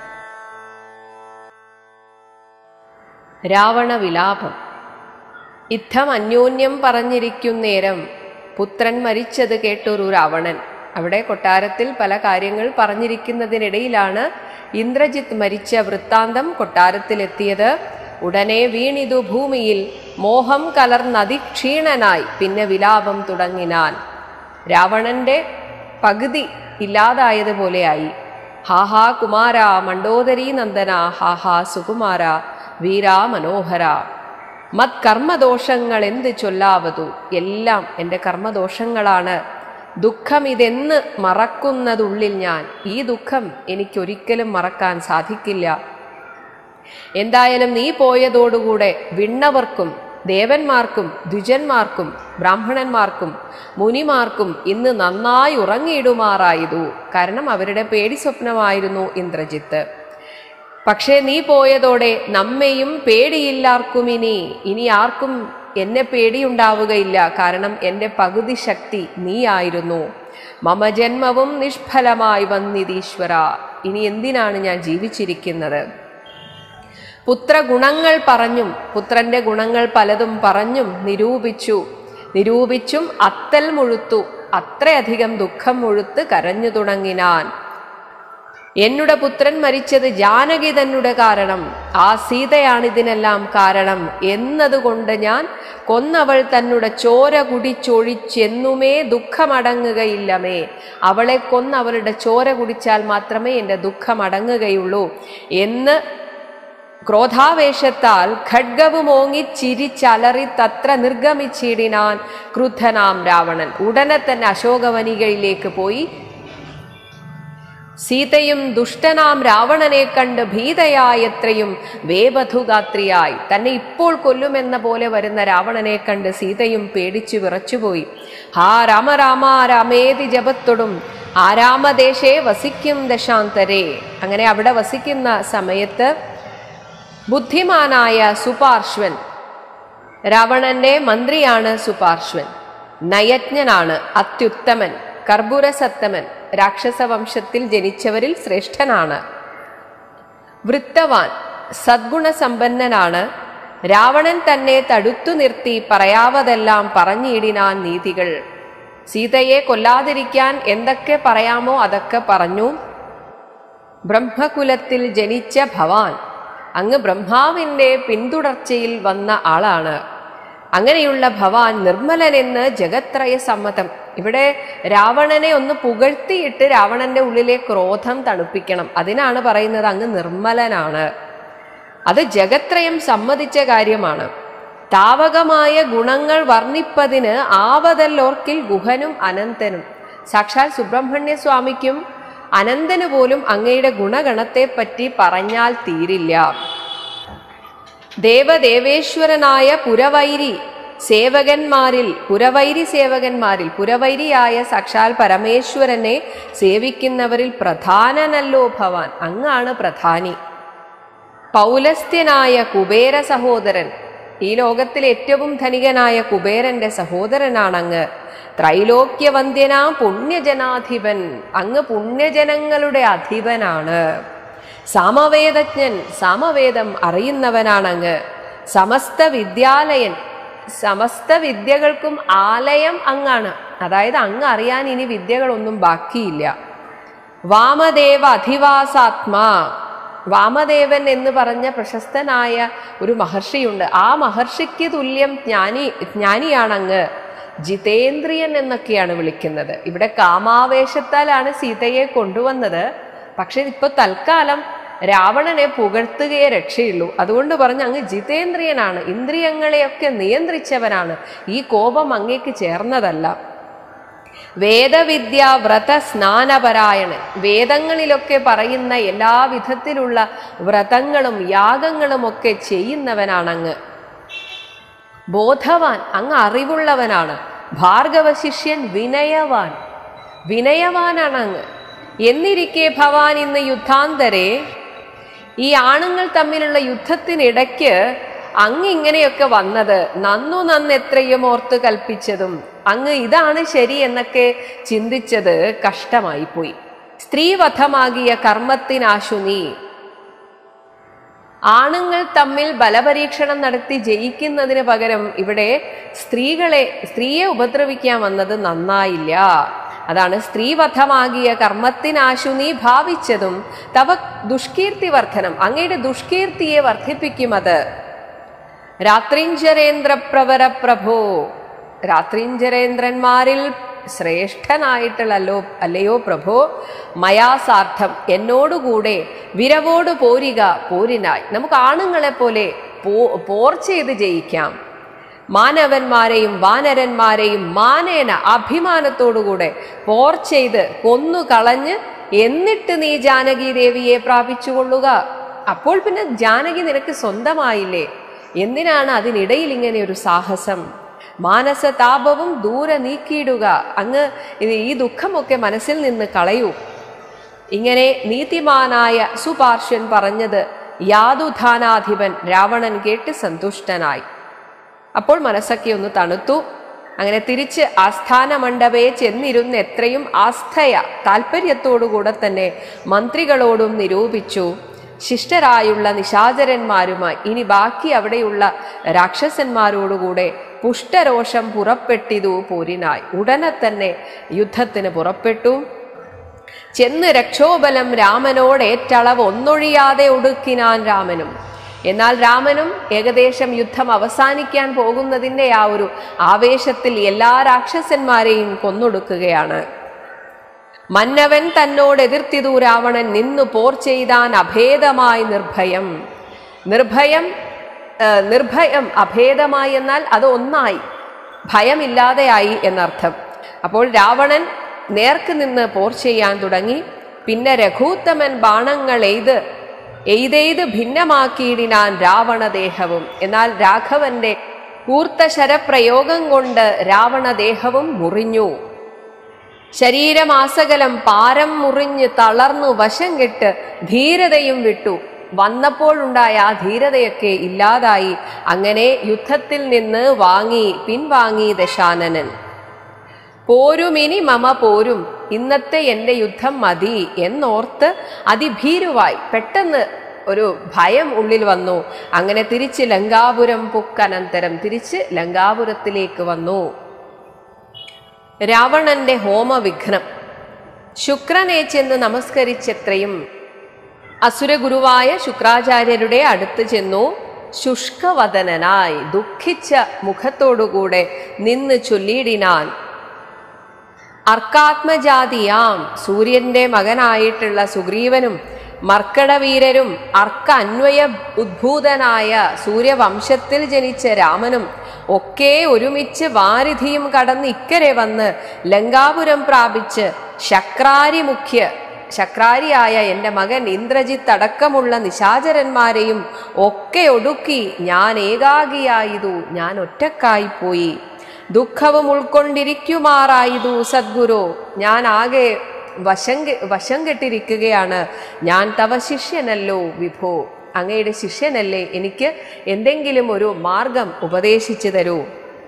രാവണ വിലാപം യുദ്ധം അന്യോന്യം പറഞ്ഞിരിക്കുന്നേരം പുത്രൻ മരിച്ചത് കേട്ടൊരു രാവണൻ അവിടെ കൊട്ടാരത്തിൽ പല കാര്യങ്ങൾ പറഞ്ഞിരിക്കുന്നതിനിടയിലാണ് ഇന്ദ്രജിത്ത് മരിച്ച വൃത്താന്തം കൊട്ടാരത്തിലെത്തിയത് ഉടനെ വീണിതു ഭൂമിയിൽ മോഹം കലർന്നതിക്ഷീണനായി പിന്നെ വിലാപം തുടങ്ങിനാൻ രാവണന്റെ പകുതി ഇല്ലാതായതുപോലെയായി ഹാഹാ കുമാര മണ്ടോദരീ നന്ദന ഹാഹാ സുകുമാര വീരാ മനോഹര മത് കർമ്മദോഷങ്ങൾ എന്ത് ചൊല്ലാവതു എല്ലാം എൻ്റെ കർമ്മദോഷങ്ങളാണ് ദുഃഖം ഇതെന്ന് മറക്കുന്നതുള്ളിൽ ഞാൻ ഈ ദുഃഖം എനിക്കൊരിക്കലും മറക്കാൻ സാധിക്കില്ല എന്തായാലും നീ പോയതോടുകൂടെ വിണ്ണവർക്കും ദേവന്മാർക്കും ദ്വിജന്മാർക്കും ബ്രാഹ്മണന്മാർക്കും മുനിമാർക്കും ഇന്ന് നന്നായി ഉറങ്ങിയിടുമാറായതു കാരണം അവരുടെ പേടി സ്വപ്നമായിരുന്നു ഇന്ദ്രജിത്ത് പക്ഷേ നീ പോയതോടെ നമ്മെയും പേടിയില്ലാർക്കും ഇനി ഇനി ആർക്കും എന്നെ പേടിയുണ്ടാവുകയില്ല കാരണം എൻ്റെ പകുതി ശക്തി നീയായിരുന്നു മമ ജന്മവും നിഷ്ഫലമായി വന്നിതീശ്വര ഇനി എന്തിനാണ് ഞാൻ ജീവിച്ചിരിക്കുന്നത് പുത്രഗുണങ്ങൾ പറഞ്ഞും പുത്രന്റെ ഗുണങ്ങൾ പലതും പറഞ്ഞും നിരൂപിച്ചു നിരൂപിച്ചും അത്തൽ മുഴുത്തു അത്രയധികം ദുഃഖം മുഴുത്ത് കരഞ്ഞു തുടങ്ങിനാൻ എന്നുടെ പുത്രൻ മരിച്ചത് ജാനകി തന്നുടെ കാരണം ആ സീതയാണിതിനെല്ലാം കാരണം എന്നതുകൊണ്ട് ഞാൻ കൊന്നവൾ തന്നുടെ ചോര കുടിച്ചൊഴിച്ചെന്നുമേ ദുഃഖമടങ്ങുകയില്ലമേ അവളെ കൊന്ന് അവളുടെ ചോര കുടിച്ചാൽ മാത്രമേ എൻ്റെ ദുഃഖമടങ്ങുകയുള്ളൂ എന്ന് ക്രോധാവേശത്താൽ ഖഡ്ഗവും ഓങ്ങി ചിരിച്ചലറി തത്ര നിർഗമിച്ചിടിനാൻ ക്രുദ്ധനാം രാവണൻ ഉടനെ തന്നെ അശോകവനികയിലേക്ക് പോയി സീതയും ദുഷ്ടനാം രാവണനെ കണ്ട് ഭീതയായത്രയും വേബധുഗാത്രിയായി തന്നെ ഇപ്പോൾ കൊല്ലുമെന്ന പോലെ വരുന്ന രാവണനെ കണ്ട് സീതയും പേടിച്ചു വിറച്ചുപോയി ഹാ രാമ രാമ രാമേതി ജപത്തൊടും ആരാമദേശേ വസിക്കും ദശാന്തരേ അങ്ങനെ അവിടെ വസിക്കുന്ന സമയത്ത് ബുദ്ധിമാനായ സുപാർശ്വൻ രാവണന്റെ മന്ത്രിയാണ് സുപാർശ്വൻ നയജ്ഞനാണ് അത്യുത്തമൻ കർപ്പൂരസത്തമൻ രാക്ഷസവംശത്തിൽ ജനിച്ചവരിൽ ശ്രേഷ്ഠനാണ് വൃത്തവാൻ സദ്ഗുണസമ്പന്നനാണ് രാവണൻ തന്നെ തടുത്തു നിർത്തി പറയാവതെല്ലാം പറഞ്ഞിടിനാൻ നീതികൾ സീതയെ കൊല്ലാതിരിക്കാൻ എന്തൊക്കെ പറയാമോ അതൊക്കെ പറഞ്ഞു ബ്രഹ്മകുലത്തിൽ ജനിച്ച ഭവാൻ അങ്ങ് ബ്രഹ്മാവിൻ്റെ പിന്തുടർച്ചയിൽ വന്ന ആളാണ് അങ്ങനെയുള്ള ഭവാൻ നിർമ്മലനെന്ന് ജഗത്രയ സമ്മതം ഇവിടെ രാവണനെ ഒന്ന് പുകഴ്ത്തിയിട്ട് രാവണന്റെ ഉള്ളിലെ ക്രോധം തണുപ്പിക്കണം അതിനാണ് പറയുന്നത് അങ്ങ് നിർമ്മലനാണ് അത് ജഗത്രയം സമ്മതിച്ച കാര്യമാണ് താവകമായ ഗുണങ്ങൾ വർണ്ണിപ്പതിന് ആവതല്ലോർക്കിൽ ഗുഹനും അനന്തനും സാക്ഷാൽ സുബ്രഹ്മണ്യ സ്വാമിക്കും അനന്തന് പോലും അങ്ങയുടെ ഗുണഗണത്തെ പറ്റി പറഞ്ഞാൽ തീരില്ല ദേവദേവേശ്വരനായ പുരവൈരി സേവകന്മാരിൽ പുരവൈരി സേവകന്മാരിൽ പുരവൈരിയായ സാക്ഷാൽ പരമേശ്വരനെ സേവിക്കുന്നവരിൽ പ്രധാനനല്ലോ ഭവാൻ അങ്ങാണ് പ്രധാനി പൗലസ്ത്യനായ കുബേര സഹോദരൻ ഈ ലോകത്തിൽ ഏറ്റവും ധനികനായ കുബേരന്റെ സഹോദരനാണങ്ങ് ത്രൈലോക്യവന്ധ്യനാം പുണ്യജനാധിപൻ അങ്ങ് പുണ്യജനങ്ങളുടെ അധിപനാണ് സാമവേദജ്ഞൻ സാമവേദം അറിയുന്നവനാണങ്ങ് സമസ്ത വിദ്യാലയൻ സമസ്ത വിദ്യകൾക്കും ആലയം അങ്ങാണ് അതായത് അങ്ങ് അറിയാൻ ഇനി വിദ്യകളൊന്നും ബാക്കിയില്ല വാമദേവ അധിവാസാത്മാ വാമദേവൻ എന്ന് പറഞ്ഞ പ്രശസ്തനായ ഒരു മഹർഷിയുണ്ട് ആ മഹർഷിക്ക് തുല്യം ജ്ഞാനി ജ്ഞാനിയാണങ്ങ് ജിതേന്ദ്രിയൻ എന്നൊക്കെയാണ് വിളിക്കുന്നത് ഇവിടെ കാമാവേശത്താലാണ് സീതയെ കൊണ്ടുവന്നത് പക്ഷെ ഇപ്പൊ തൽക്കാലം രാവണനെ പുകഴ്ത്തുകയെ രക്ഷയുള്ളൂ അതുകൊണ്ട് പറഞ്ഞ് അങ്ങ് ജിതേന്ദ്രിയനാണ് ഇന്ദ്രിയങ്ങളെയൊക്കെ നിയന്ത്രിച്ചവനാണ് ഈ കോപം അങ്ങേക്ക് ചേർന്നതല്ല വേദവിദ്യ വ്രത സ്നാനപരായണൻ വേദങ്ങളിലൊക്കെ പറയുന്ന എല്ലാ വിധത്തിലുള്ള വ്രതങ്ങളും യാഗങ്ങളും ഒക്കെ ചെയ്യുന്നവനാണങ്ങ് ബോധവാൻ അങ്ങ് അറിവുള്ളവനാണ് ഭാർഗവ ശിഷ്യൻ വിനയവാൻ വിനയവാനാണ് അങ്ങ് എന്നിരിക്കെ ഭവാൻ ഇന്ന് യുദ്ധാന്തരെ ഈ ആണുങ്ങൾ തമ്മിലുള്ള യുദ്ധത്തിനിടയ്ക്ക് അങ്ങ് ഇങ്ങനെയൊക്കെ വന്നത് നന്നു നന്ന് എത്രയും ഓർത്ത് കൽപ്പിച്ചതും അങ്ങ് ഇതാണ് ശരി എന്നൊക്കെ ചിന്തിച്ചത് കഷ്ടമായി പോയി സ്ത്രീവധമാകിയ കർമ്മത്തിനാശു നീ ആണുങ്ങൾ തമ്മിൽ ബലപരീക്ഷണം നടത്തി ജയിക്കുന്നതിന് പകരം ഇവിടെ സ്ത്രീകളെ സ്ത്രീയെ ഉപദ്രവിക്കാൻ വന്നത് നന്നായില്ല അതാണ് സ്ത്രീവധമാകിയ കർമ്മത്തിനാശു നീ ഭാവിച്ചതും തവ ദുഷ്കീർത്തി വർധനം അങ്ങയുടെ ദുഷ്കീർത്തിയെ വർദ്ധിപ്പിക്കും അത് രാത്രിഞ്ചരേന്ദ്ര പ്രവര പ്രഭോ രാത്രിഞ്ചരേന്ദ്രന്മാരിൽ ശ്രേഷ്ഠനായിട്ടുള്ളല്ലോ അല്ലയോ പ്രഭോ മയാസാർത്ഥം എന്നോടുകൂടെ വിരവോട് പോരിക പോരിനായി നമുക്ക് ആണുങ്ങളെ പോലെ പോ പോർ ചെയ്ത് ജയിക്കാം മാനവന്മാരെയും വാനരന്മാരെയും മാനേന അഭിമാനത്തോടുകൂടെ പോർ ചെയ്ത് കൊന്നു കളഞ്ഞ് എന്നിട്ട് നീ ജാനകി ദേവിയെ പ്രാപിച്ചുകൊള്ളുക അപ്പോൾ പിന്നെ ജാനകി നിനക്ക് സ്വന്തമായില്ലേ എന്തിനാണ് അതിനിടയിൽ ഇങ്ങനെ ഒരു സാഹസം മാനസതാപവും ദൂരെ നീക്കിയിടുക അങ്ങ് ഇത് ഈ ദുഃഖമൊക്കെ മനസ്സിൽ നിന്ന് കളയൂ ഇങ്ങനെ നീതിമാനായ സുപാർശ്വൻ പറഞ്ഞത് യാതുധാനാധിപൻ രാവണൻ കേട്ട് സന്തുഷ്ടനായി അപ്പോൾ മനസ്സൊക്കെ ഒന്ന് തണുത്തു അങ്ങനെ തിരിച്ച് ആസ്ഥാന മണ്ഡപയെ ചെന്നിരുന്ന് എത്രയും ആസ്ഥയ താല്പര്യത്തോടുകൂടെ തന്നെ മന്ത്രികളോടും നിരൂപിച്ചു ശിഷ്ടരായുള്ള നിശാചരന്മാരുമായി ഇനി ബാക്കി അവിടെയുള്ള രാക്ഷസന്മാരോടുകൂടെ പുഷ്ടരോഷം പുറപ്പെട്ടിതു പോരിനായി ഉടനെ തന്നെ യുദ്ധത്തിന് പുറപ്പെട്ടു ചെന്ന് രക്ഷോബലം രാമനോട് ഏറ്റളവ് ഒന്നൊഴിയാതെ ഒടുക്കിനാൻ രാമനും എന്നാൽ രാമനും ഏകദേശം യുദ്ധം അവസാനിക്കാൻ പോകുന്നതിൻ്റെ ആ ഒരു ആവേശത്തിൽ എല്ലാ രാക്ഷസന്മാരെയും കൊന്നൊടുക്കുകയാണ് മന്നവൻ തന്നോട് എതിർത്തിതു രാവണൻ നിന്നു പോർ ചെയ്താൻ അഭേദമായി നിർഭയം നിർഭയം ആ, നിർഭയം അഭേദമായി എന്നാൽ അത് ഒന്നായി ഭയമില്ലാതെയായി എന്നർത്ഥം അപ്പോൾ രാവണൻ നേർക്ക് നിന്ന് പോർ ചെയ്യാൻ തുടങ്ങി പിന്നെ രഘൂത്തമൻ ബാണങ്ങൾ എയ്ത് എയ്തെയ്ത് ഭിന്നമാക്കിയിടിനാൻ രാവണദേഹവും എന്നാൽ രാഘവന്റെ കൂർത്ത ശരപ്രയോഗം കൊണ്ട് രാവണദേഹവും മുറിഞ്ഞു ശരീരമാസകലം പാരം മുറിഞ്ഞ് തളർന്നു വശം കെട്ട് ധീരതയും വിട്ടു വന്നപ്പോഴുണ്ടായ ആ ധീരതയൊക്കെ ഇല്ലാതായി അങ്ങനെ യുദ്ധത്തിൽ നിന്ന് വാങ്ങി പിൻവാങ്ങി ദശാനനൻ പോരുമിനി മമ പോരും ഇന്നത്തെ എൻ്റെ യുദ്ധം മതി എന്നോർത്ത് അതിഭീരുവായി പെട്ടെന്ന് ഒരു ഭയം ഉള്ളിൽ വന്നു അങ്ങനെ തിരിച്ച് ലങ്കാപുരം പുക്കനന്തരം തിരിച്ച് ലങ്കാപുരത്തിലേക്ക് വന്നു രാവണന്റെ ഹോമവിഘ്നം ശുക്രനെ ചെന്ന് നമസ്കരിച്ചത്രയും അസുരഗുരുവായ ശുക്രാചാര്യരുടെ അടുത്ത് ചെന്നു ശുഷ്കവദനനായി ദുഃഖിച്ച മുഖത്തോടുകൂടെ നിന്ന് ചൊല്ലിയിടിനാൻ അർക്കാത്മജാതിയാം സൂര്യന്റെ മകനായിട്ടുള്ള സുഗ്രീവനും മർക്കടവീരരും അർക്ക അന്വയ ഉദ്ഭൂതനായ സൂര്യവംശത്തിൽ ജനിച്ച രാമനും ഒക്കെ ഒരുമിച്ച് വാരിധിയും കടന്ന് ഇക്കരെ വന്ന് ലങ്കാപുരം പ്രാപിച്ച് ശക്രാരി മുഖ്യ ശക്രാരിയായ എൻ്റെ മകൻ ഇന്ദ്രജിത്ത് അടക്കമുള്ള നിശാചരന്മാരെയും ഒക്കെ ഒടുക്കി ഞാൻ ഏകാഗിയായതു ഞാൻ ഒറ്റക്കായിപ്പോയി ദുഃഖവും ഉൾക്കൊണ്ടിരിക്കുമാറായതു സദ്ഗുരു ഞാൻ ആകെ വശം കെ- വശം കെട്ടിരിക്കുകയാണ് ഞാൻ തവ ശിഷ്യനല്ലോ വിഭോ അങ്ങയുടെ ശിഷ്യനല്ലേ എനിക്ക് എന്തെങ്കിലും ഒരു മാർഗം ഉപദേശിച്ചു തരൂ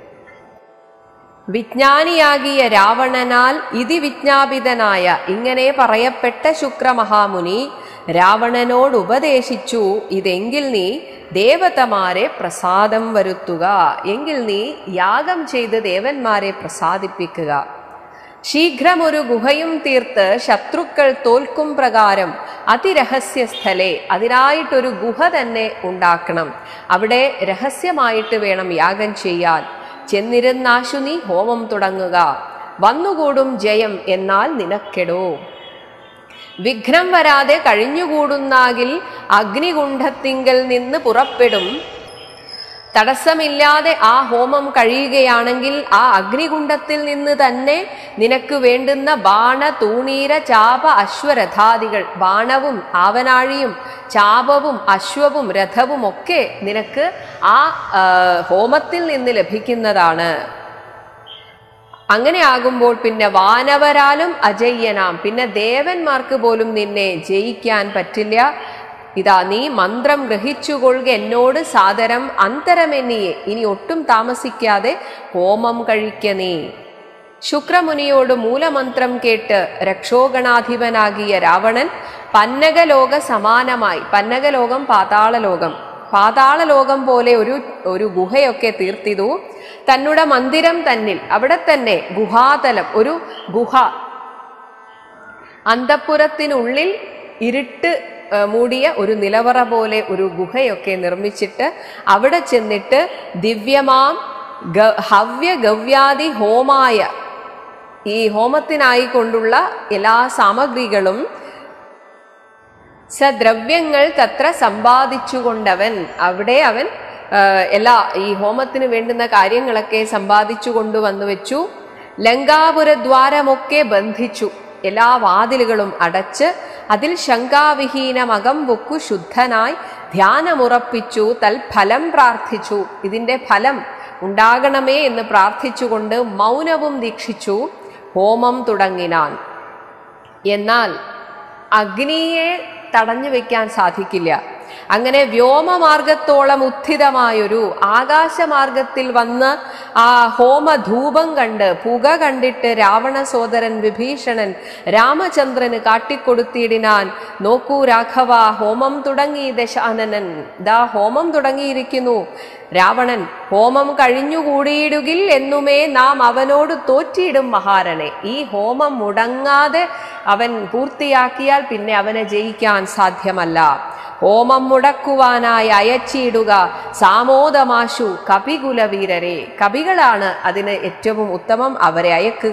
വിജ്ഞാനിയാകിയ രാവണനാൽ ഇതി വിജ്ഞാപിതനായ ഇങ്ങനെ പറയപ്പെട്ട ശുക്രമഹാമുനി രാവണനോട് ഉപദേശിച്ചു ഇതെങ്കിൽ നീ ദേവതമാരെ പ്രസാദം വരുത്തുക എങ്കിൽ നീ യാഗം ചെയ്ത് ദേവന്മാരെ പ്രസാദിപ്പിക്കുക ശീഘ്രമൊരു ഗുഹയും തീർത്ത് ശത്രുക്കൾ തോൽക്കും പ്രകാരം അതിരഹസ്യ സ്ഥലെ അതിനായിട്ടൊരു ഗുഹ തന്നെ ഉണ്ടാക്കണം അവിടെ രഹസ്യമായിട്ട് വേണം യാഗം ചെയ്യാൻ ചെന്നിരുന്നാശു നീ ഹോമം തുടങ്ങുക വന്നുകൂടും ജയം എന്നാൽ നിനക്കെടോ വിഘ്നം വരാതെ കഴിഞ്ഞുകൂടുന്നാകിൽ അഗ്നികുണ്ഠത്തിങ്കൽ നിന്ന് പുറപ്പെടും തടസ്സമില്ലാതെ ആ ഹോമം കഴിയുകയാണെങ്കിൽ ആ അഗ്നികുണ്ഡത്തിൽ നിന്ന് തന്നെ നിനക്ക് വേണ്ടുന്ന ബാണ തൂണീര ചാപ അശ്വരഥാദികൾ ബാണവും ആവനാഴിയും ചാപവും അശ്വവും രഥവും ഒക്കെ നിനക്ക് ആ ആ, ഹോമത്തിൽ നിന്ന് ലഭിക്കുന്നതാണ് അങ്ങനെ ആകുമ്പോൾ പിന്നെ വാനവരാലും അജയ്യനാം പിന്നെ ദേവന്മാർക്ക് പോലും നിന്നെ ജയിക്കാൻ പറ്റില്ല ഇതാ നീ മന്ത്രം ഗ്രഹിച്ചുകൊള്ളുക എന്നോട് സാദരം അന്തരമെന്നിയെ ഇനി ഒട്ടും താമസിക്കാതെ ഹോമം കഴിക്ക നീ ശുക്രമുനിയോട് മൂലമന്ത്രം കേട്ട് രക്ഷോഗണാധിപനാകിയ രാവണൻ പന്നകലോക സമാനമായി പന്നകലോകം പാതാളലോകം പാതാളലോകം പോലെ ഒരു ഒരു ഗുഹയൊക്കെ തീർത്തിതു തന്നുടെ മന്ദിരം തന്നിൽ അവിടെ തന്നെ ഗുഹാതലം ഒരു ഗുഹ അന്തപ്പുരത്തിനുള്ളിൽ ഇരുട്ട് ഏഹ്, മൂടിയ ഒരു നിലവറ പോലെ ഒരു ഗുഹയൊക്കെ നിർമ്മിച്ചിട്ട് അവിടെ ചെന്നിട്ട് ദിവ്യമാം ഗ- ഹവ്യ ഗവ്യാദി ഹോമായ ഈ ഹോമത്തിനായി കൊണ്ടുള്ള എല്ലാ സാമഗ്രികളും സദ്രവ്യങ്ങൾ തത്ര സമ്പാദിച്ചുകൊണ്ടവൻ അവിടെ അവൻ ആ, എല്ലാ ഈ ഹോമത്തിന് വേണ്ടുന്ന കാര്യങ്ങളൊക്കെ സമ്പാദിച്ചു കൊണ്ടുവന്നു വെച്ചു ലങ്കാപുരദ്വാരമൊക്കെ ബന്ധിച്ചു എല്ലാ വാതിലുകളും അടച്ച് അതിൽ ശങ്കാവിഹീനമകം പൊക്കു ശുദ്ധനായി ധ്യാനമുറപ്പിച്ചു തൽഫലം പ്രാർത്ഥിച്ചു ഇതിന്റെ ഫലം ഉണ്ടാകണമേ എന്ന് പ്രാർത്ഥിച്ചുകൊണ്ട് മൗനവും ദീക്ഷിച്ചു ഹോമം തുടങ്ങിനാൻ എന്നാൽ അഗ്നിയെ തടഞ്ഞു വെക്കാൻ സാധിക്കില്ല അങ്ങനെ വ്യോമമാർഗത്തോളം ഉത്ഥിതമായൊരു ആകാശമാർഗത്തിൽ വന്ന് ആ ഹോമധൂപം കണ്ട് പുക കണ്ടിട്ട് രാവണ സോദരൻ വിഭീഷണൻ രാമചന്ദ്രന് കാട്ടിക്കൊടുത്തിയിടിനാൻ നോക്കൂ രാഘവ ഹോമം തുടങ്ങി ദശാനനൻ ദാ ഹോമം തുടങ്ങിയിരിക്കുന്നു രാവണൻ ഹോമം കഴിഞ്ഞുകൂടിയിടുകിൽ എന്നുമേ നാം അവനോട് തോറ്റിയിടും മഹാരനെ ഈ ഹോമം മുടങ്ങാതെ അവൻ പൂർത്തിയാക്കിയാൽ പിന്നെ അവനെ ജയിക്കാൻ സാധ്യമല്ല ഹോമം മുടക്കുവാനായി അയച്ചിടുക സാമോദമാശു കപികുലവീരരെ കവികളാണ് അതിന് ഏറ്റവും ഉത്തമം അവരെ അയക്കുക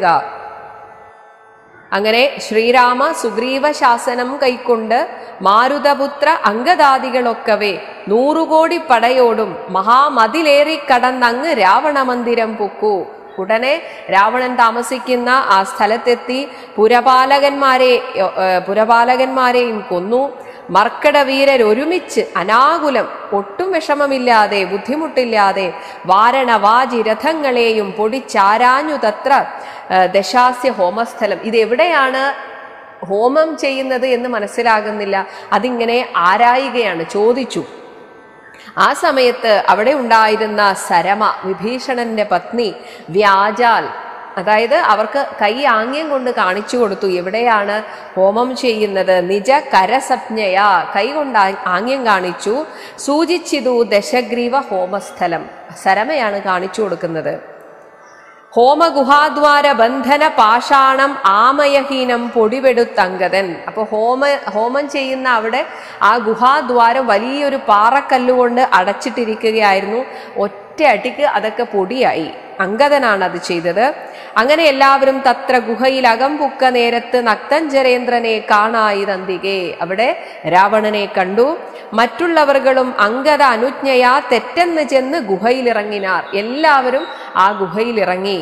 അങ്ങനെ ശ്രീരാമ സുഗ്രീവ ശാസനം കൈക്കൊണ്ട് മാരുതപുത്ര അംഗദാദികളൊക്കവേ നൂറുകോടി പടയോടും മഹാമതിലേറി കടന്നങ്ങ് രാവണ മന്ദിരം പൊക്കു ഉടനെ രാവണൻ താമസിക്കുന്ന ആ സ്ഥലത്തെത്തി പുരപാലകന്മാരെ ഏർ, പുരപാലകന്മാരെയും കൊന്നു മർക്കട വീരരൊരുമിച്ച് അനാകുലം ഒട്ടും വിഷമമില്ലാതെ ബുദ്ധിമുട്ടില്ലാതെ വാരണവാജി രഥങ്ങളെയും പൊടിച്ചാരാഞ്ഞു തത്ര ആ, ദശാസ്യ ഹോമസ്ഥലം ഇത് എവിടെയാണ് ഹോമം ചെയ്യുന്നത് എന്ന് മനസ്സിലാകുന്നില്ല അതിങ്ങനെ ആരായുകയാണ് ചോദിച്ചു ആ സമയത്ത് അവിടെ ഉണ്ടായിരുന്ന സരമ വിഭീഷണന്റെ പത്നി വ്യാജാൽ അതായത് അവർക്ക് കൈ ആംഗ്യം കൊണ്ട് കാണിച്ചു കൊടുത്തു എവിടെയാണ് ഹോമം ചെയ്യുന്നത് നിജ കരസജ്ഞയ കൈ കൊണ്ട് ആ- ആംഗ്യം കാണിച്ചു സൂചിച്ചിതു ദശഗ്രീവ ഹോമസ്ഥലം സരമയാണ് കാണിച്ചു കൊടുക്കുന്നത് ഹോമഗുഹാദ്വാര ബന്ധന പാഷാണം ആമയഹീനം പൊടിപെടുത്തങ്കതൻ അപ്പൊ ഹോമ ഹോമം ചെയ്യുന്ന അവിടെ ആ ഗുഹാദ്വാരം വലിയൊരു പാറക്കല്ലുകൊണ്ട് അടച്ചിട്ടിരിക്കുകയായിരുന്നു ഒറ്റ അടിക്ക് അതൊക്കെ പൊടിയായി അങ്കദനാണ് അത് ചെയ്തത് അങ്ങനെ എല്ലാവരും തത്ര ഗുഹയിൽ അകംപുക്ക നേരത്ത് നക്തഞ്ചരേന്ദ്രനെ കാണായി തന്തികെ അവിടെ രാവണനെ കണ്ടു മറ്റുള്ളവർകളും അങ്കദ അനുജ്ഞയാ തെറ്റെന്ന് ചെന്ന് ഗുഹയിലിറങ്ങിനാർ എല്ലാവരും ആ ഗുഹയിലിറങ്ങി